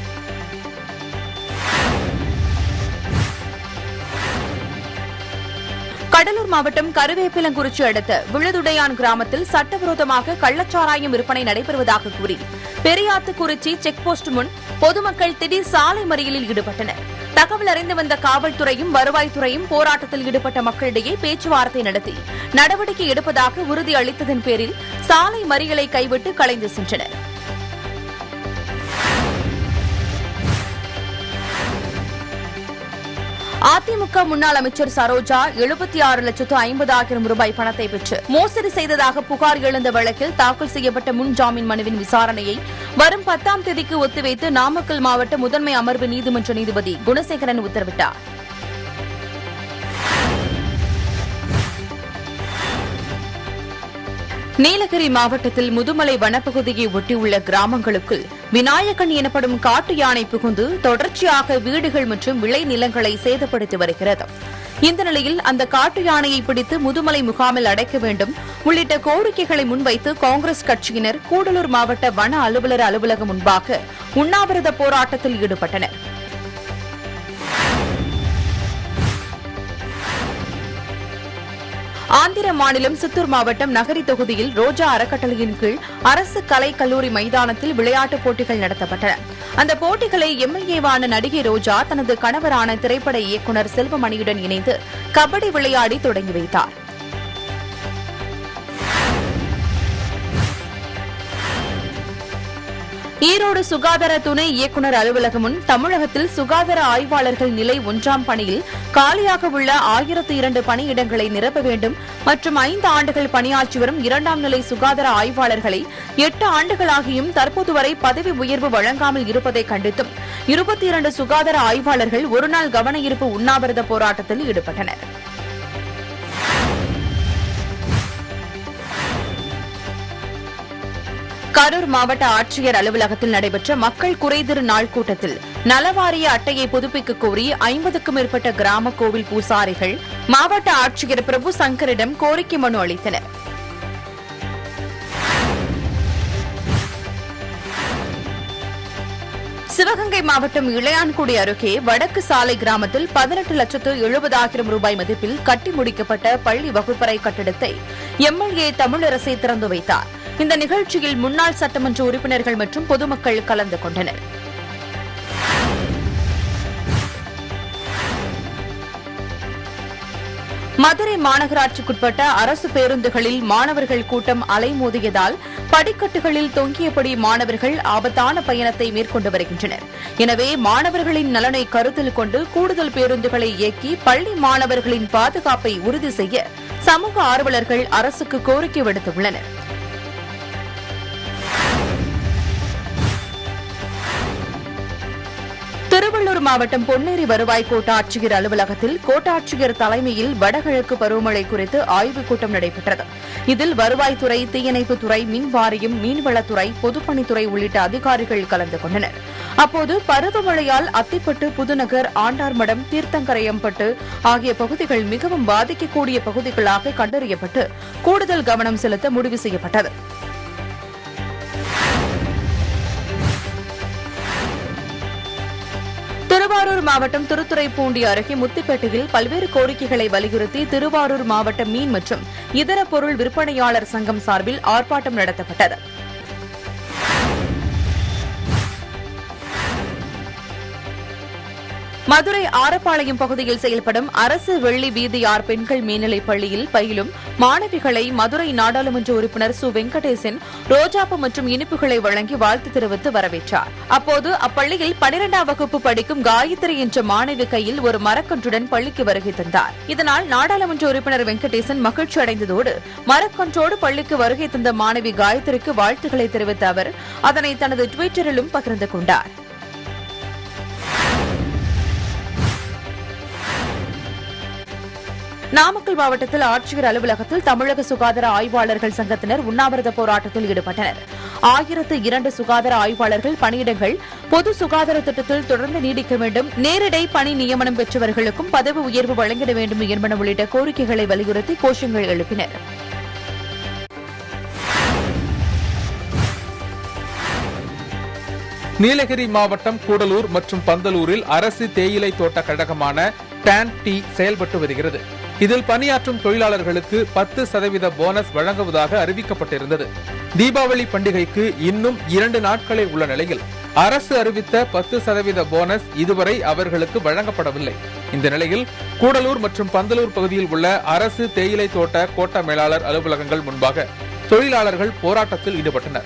கடலூர் மாவட்டம் கருவேப்பிலங்குறிச்சி அடுத்த விழுதுடையான் கிராமத்தில் சட்டவிரோதமாக கள்ளச்சாராயம் விற்பனை நடைபெறுவதாக கூறி பெரியாத்துக்குறிச்சி செக் போஸ்ட் முன் பொதுமக்கள் திடீர் சாலை மறியலில் ஈடுபட்டனர் தகவல் அறிந்து வந்த காவல்துறையும் வருவாய்த்துறையும் போராட்டத்தில் ஈடுபட்ட மக்களிடையே பேச்சுவார்த்தை நடத்தி நடவடிக்கை எடுப்பதாக உறுதி அளித்ததன் பேரில் சாலை மறியலை கைவிட்டு கலைந்து சென்றனர் அதிமுக முன்னாள் அமைச்சர் சரோஜா எழுபத்தி ஆறு லட்சத்து ஐம்பதாயிரம் ரூபாய் பணத்தை பெற்று மோசடி செய்ததாக புகார் எழுந்த வழக்கில் தாக்கல் செய்யப்பட்ட முன் ஜாமீன் மனுவின் விசாரணையை வரும் பத்தாம் தேதிக்கு ஒத்திவைத்து நாமக்கல் மாவட்ட முதன்மை அமர்வு நீதிமன்ற நீதிபதி குணசேகரன் உத்தரவிட்டார் நீலகிரி மாவட்டத்தில் முதுமலை வனப்பகுதியை ஒட்டியுள்ள கிராமங்களுக்குள் விநாயகன் எனப்படும் காட்டு யானை புகுந்து தொடர்ச்சியாக வீடுகள் மற்றும் விளைநிலங்களை சேதப்படுத்தி வருகிறது இந்த நிலையில் அந்த காட்டு யானையை பிடித்து முதுமலை முகாமில் அடைக்க வேண்டும் உள்ளிட்ட கோரிக்கைகளை முன்வைத்து காங்கிரஸ் கட்சியினர் கூடலூர் மாவட்ட வன அலுவலர் அலுவலகம் முன்பாக உண்ணாவிரத போராட்டத்தில் ஈடுபட்டனர் ஆந்திர மாநிலம் சித்தூர் மாவட்டம் நகரி தொகுதியில் ரோஜா அறக்கட்டளையின் கீழ் அரசு கலை கல்லூரி மைதானத்தில் விளையாட்டுப் போட்டிகள் நடத்தப்பட்டன அந்த போட்டிகளை எம்எல்ஏவான நடிகை ரோஜா தனது கணவரான திரைப்பட இயக்குநர் செல்வமணியுடன் இணைந்து கபடி விளையாடி தொடங்கி வைத்தார் ஈரோடு சுகாதார துணை இயக்குநர் அலுவலகம் முன் தமிழகத்தில் சுகாதார ஆய்வாளர்கள் நிலை ஒன்றாம் பணியில் காலியாக உள்ள ஆயிரத்து இரண்டு பணியிடங்களை நிரப்ப வேண்டும் மற்றும் ஐந்து ஆண்டுகள் பணியாற்றி வரும் இரண்டாம் நிலை சுகாதார ஆய்வாளர்களை எட்டு ஆண்டுகளாகியும் தற்போது வரை பதவி உயர்வு வழங்காமல் இருப்பதை கண்டித்தும் இருபத்தி இரண்டு சுகாதார ஆய்வாளர்கள் ஒருநாள் கவன ஈர்ப்பு உண்ணாவிரத போராட்டத்தில் ஈடுபட்டனர் கரூர் மாவட்ட ஆட்சியர் அலுவலகத்தில் நடைபெற்ற மக்கள் குறைதீர் நாள் கூட்டத்தில் நலவாரிய அட்டையை புதுப்பிக்க கோரி ஐம்பதுக்கும் மேற்பட்ட கிராம கோவில் பூசாரிகள் மாவட்ட ஆட்சியர் பிரபு சங்கரிடம் கோரிக்கை மனு அளித்தனர் சிவகங்கை மாவட்டம் இளையான்குடி அருகே வடக்கு சாலை கிராமத்தில் பதினெட்டு லட்சத்து எழுபதாயிரம் ரூபாய் மதிப்பில் கட்டி முடிக்கப்பட்ட பள்ளி வகுப்பறை கட்டிடத்தை எம்எல்ஏ தமிழரசை திறந்து வைத்தார் இந்த நிகழ்ச்சியில் முன்னாள் சட்டமன்ற உறுப்பினர்கள் மற்றும் பொதுமக்கள் கலந்து கொண்டனர் மதுரை மாநகராட்சிக்குட்பட்ட அரசு பேருந்துகளில் மாணவர்கள் கூட்டம் அலைமோதியதால் படிக்கட்டுகளில் தொங்கியபடி மாணவர்கள் ஆபத்தான பயணத்தை மேற்கொண்டு வருகின்றனர் எனவே மாணவர்களின் நலனை கருத்தில் கொண்டு கூடுதல் பேருந்துகளை இயக்கி பள்ளி மாணவர்களின் பாதுகாப்பை உறுதி செய்ய சமூக ஆர்வலர்கள் அரசுக்கு கோரிக்கை விடுத்துள்ளனர் திருவள்ளூர் மாவட்டம் பொன்னேரி வருவாய் கோட்டாட்சியர் அலுவலகத்தில் கோட்டாட்சியர் தலைமையில் வடகிழக்கு பருவமழை குறித்து ஆய்வுக் கூட்டம் நடைபெற்றது இதில் வருவாய்த்துறை தீயணைப்புத்துறை மின் வாரியம் மீன்வளத்துறை பொதுப்பணித்துறை உள்ளிட்ட அதிகாரிகள் கலந்து கொண்டனர் அப்போது பருவமழையால் அத்திப்பட்டு புதுநகர் ஆண்டார்மடம் தீர்த்தங்கரையம்பட்டு ஆகிய பகுதிகள் மிகவும் பாதிக்கக்கூடிய பகுதிகளாக கண்டறியப்பட்டு கூடுதல் கவனம் செலுத்த முடிவு செய்யப்பட்டது திருவாரூர் மாவட்டம் திருத்துறைப்பூண்டி அருகே முத்துப்பேட்டையில் பல்வேறு கோரிக்கைகளை வலியுறுத்தி திருவாரூர் மாவட்ட மீன் மற்றும் இதர பொருள் விற்பனையாளர் சங்கம் சார்பில் ஆர்ப்பாட்டம் நடத்தப்பட்டது மதுரை ஆரப்பாளையம் பகுதியில் செயல்படும் அரசு வெள்ளி வீதியார் பெண்கள் மேல்நிலைப் பள்ளியில் பயிலும் மாணவிகளை மதுரை நாடாளுமன்ற உறுப்பினர் சு வெங்கடேசன் ரோஜாப்பு மற்றும் இனிப்புகளை வழங்கி வாழ்த்து தெரிவித்து வரவேற்றார் அப்போது அப்பள்ளியில் பனிரெண்டாம் வகுப்பு படிக்கும் காயத்ரி என்ற மாணவி கையில் ஒரு மரக்கன்றுடன் பள்ளிக்கு வருகை தந்தார் இதனால் நாடாளுமன்ற உறுப்பினர் வெங்கடேசன் மகிழ்ச்சி அடைந்ததோடு மரக்கன்றோடு பள்ளிக்கு வருகை தந்த மாணவி காயத்ரிக்கு வாழ்த்துக்களை தெரிவித்த அவர் அதனை தனது டுவிட்டரிலும் பகிர்ந்து கொண்டார் நாமக்கல் மாவட்டத்தில் ஆட்சியர் அலுவலகத்தில் தமிழக சுகாதார ஆய்வாளர்கள் சங்கத்தினர் உண்ணாவிரத போராட்டத்தில் ஈடுபட்டனர் ஆயிரத்து இரண்டு சுகாதார ஆய்வாளர்கள் பணியிடங்கள் பொது சுகாதார திட்டத்தில் தொடர்ந்து நீடிக்க வேண்டும் நேரிடை பணி நியமனம் பெற்றவர்களுக்கும் பதவி உயர்வு வழங்கிட வேண்டும் என்பன உள்ளிட்ட கோரிக்கைகளை வலியுறுத்தி கோஷங்கள் எழுப்பினர் நீலகிரி மாவட்டம் கூடலூர் மற்றும் பந்தலூரில் அரசு தேயிலை தோட்ட கழகமான டான் டி செயல்பட்டு வருகிறது இதில் பணியாற்றும் தொழிலாளர்களுக்கு பத்து சதவீத போனஸ் வழங்குவதாக அறிவிக்கப்பட்டிருந்தது தீபாவளி பண்டிகைக்கு இன்னும் இரண்டு நாட்களே உள்ள நிலையில் அரசு அறிவித்த பத்து சதவீத போனஸ் இதுவரை அவர்களுக்கு வழங்கப்படவில்லை இந்த நிலையில் கூடலூர் மற்றும் பந்தலூர் பகுதியில் உள்ள அரசு தேயிலை தோட்ட கோட்ட மேலாளர் அலுவலகங்கள் முன்பாக தொழிலாளர்கள் போராட்டத்தில் ஈடுபட்டனர்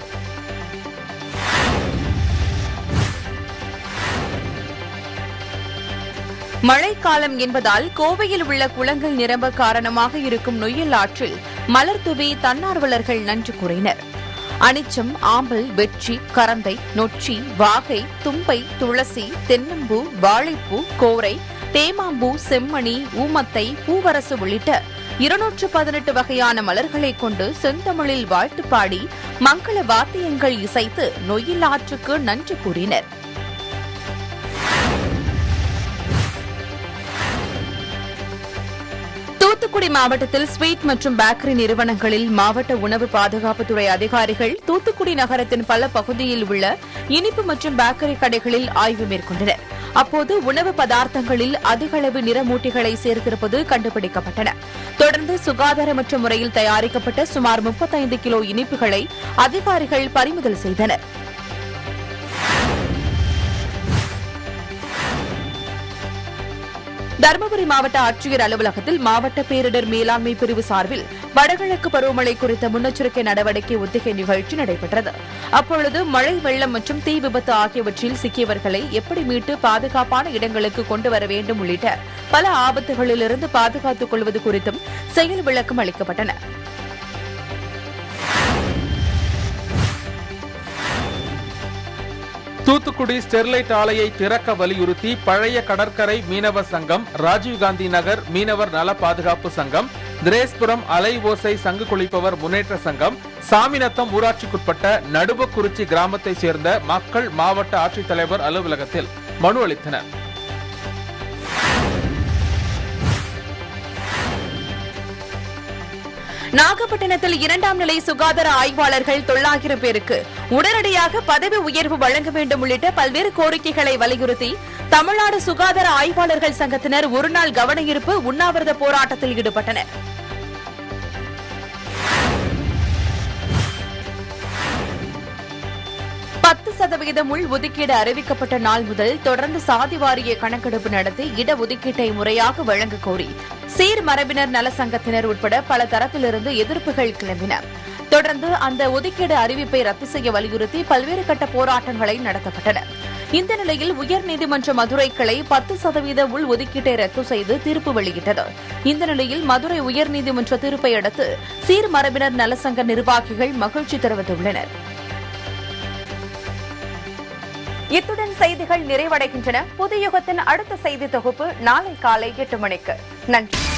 மழைக்காலம் என்பதால் கோவையில் உள்ள குளங்கள் நிரம்ப காரணமாக இருக்கும் நொய்யல் ஆற்றில் மலர் தூவி தன்னார்வலர்கள் நன்றி கூறினர் அனிச்சம் ஆம்பல் வெற்றி கரந்தை நொச்சி வாகை தும்பை துளசி தென்னம்பூ வாழைப்பூ கோரை தேமாம்பூ செம்மணி ஊமத்தை பூவரசு உள்ளிட்ட இருநூற்று பதினெட்டு வகையான மலர்களை கொண்டு செந்தமிழில் வாழ்த்து பாடி மங்கள வாத்தியங்கள் இசைத்து நொய்யில் ஆற்றுக்கு நன்றி கூறினர் தூத்துக்குடி மாவட்டத்தில் ஸ்வீட் மற்றும் பேக்கரி நிறுவனங்களில் மாவட்ட உணவு பாதுகாப்புத்துறை அதிகாரிகள் தூத்துக்குடி நகரத்தின் பல பகுதியில் உள்ள இனிப்பு மற்றும் பேக்கரி கடைகளில் ஆய்வு மேற்கொண்டனர் அப்போது உணவு பதார்த்தங்களில் அதிக அளவு நிறமூட்டிகளை சேர்த்திருப்பது கண்டுபிடிக்கப்பட்டன தொடர்ந்து சுகாதாரமற்ற முறையில் தயாரிக்கப்பட்ட சுமார் முப்பத்தைந்து கிலோ இனிப்புகளை அதிகாரிகள் பறிமுதல் செய்தனர் தருமபுரி மாவட்ட ஆட்சியர் அலுவலகத்தில் மாவட்ட பேரிடர் மேலாண்மை பிரிவு சார்பில் வடகிழக்கு பருவமழை குறித்த முன்னெச்சரிக்கை நடவடிக்கை ஒத்திகை நிகழ்ச்சி நடைபெற்றது அப்பொழுது மழை வெள்ளம் மற்றும் தீ விபத்து ஆகியவற்றில் சிக்கியவர்களை எப்படி மீட்டு பாதுகாப்பான இடங்களுக்கு கொண்டு வர வேண்டும் உள்ளிட்ட பல ஆபத்துகளிலிருந்து பாதுகாத்துக் கொள்வது குறித்தும் செயல் விளக்கம் அளிக்கப்பட்டன தூத்துக்குடி ஸ்டெர்லைட் ஆலையை திறக்க வலியுறுத்தி பழைய கடற்கரை மீனவ சங்கம் ராஜீவ்காந்தி நகர் மீனவர் நல பாதுகாப்பு சங்கம் திரேஸ்புரம் அலை ஓசை சங்கு குளிப்பவர் முன்னேற்ற சங்கம் சாமிநத்தம் ஊராட்சிக்குட்பட்ட நடுவக்குறிச்சி கிராமத்தை சேர்ந்த மக்கள் மாவட்ட ஆட்சித்தலைவர் அலுவலகத்தில் மனு அளித்தனர் நாகப்பட்டினத்தில் இரண்டாம் நிலை சுகாதார ஆய்வாளர்கள் தொள்ளாயிரம் பேருக்கு உடனடியாக பதவி உயர்வு வழங்க வேண்டும் உள்ளிட்ட பல்வேறு கோரிக்கைகளை வலியுறுத்தி தமிழ்நாடு சுகாதார ஆய்வாளர்கள் சங்கத்தினர் ஒருநாள் கவன ஈர்ப்பு உண்ணாவிரத போராட்டத்தில் ஈடுபட்டனர் பத்து சதவீதம் உள் ஒதுக்கீடு அறிவிக்கப்பட்ட நாள் முதல் தொடர்ந்து சாதி வாரிய கணக்கெடுப்பு நடத்தி இடஒதுக்கீட்டை முறையாக வழங்க கோரி சீர் மரபினர் நல சங்கத்தினர் உட்பட பல தரப்பிலிருந்து எதிர்ப்புகள் கிளம்பின தொடர்ந்து அந்த ஒதுக்கீடு அறிவிப்பை ரத்து செய்ய வலியுறுத்தி பல்வேறு கட்ட போராட்டங்களை நடத்தப்பட்டன இந்த நிலையில் உயர்நீதிமன்ற மதுரை கிளை பத்து சதவீத உள் ஒதுக்கீட்டை ரத்து செய்து தீர்ப்பு வெளியிட்டது இந்த நிலையில் மதுரை உயர்நீதிமன்ற தீர்ப்பை அடுத்து சீர் மரபினர் நலசங்க நிர்வாகிகள் மகிழ்ச்சி தெரிவித்துள்ளனர் இத்துடன் செய்திகள் நிறைவடைகின்றன புது யுகத்தின் அடுத்த செய்தி தொகுப்பு நாளை காலை எட்டு மணிக்கு நன்றி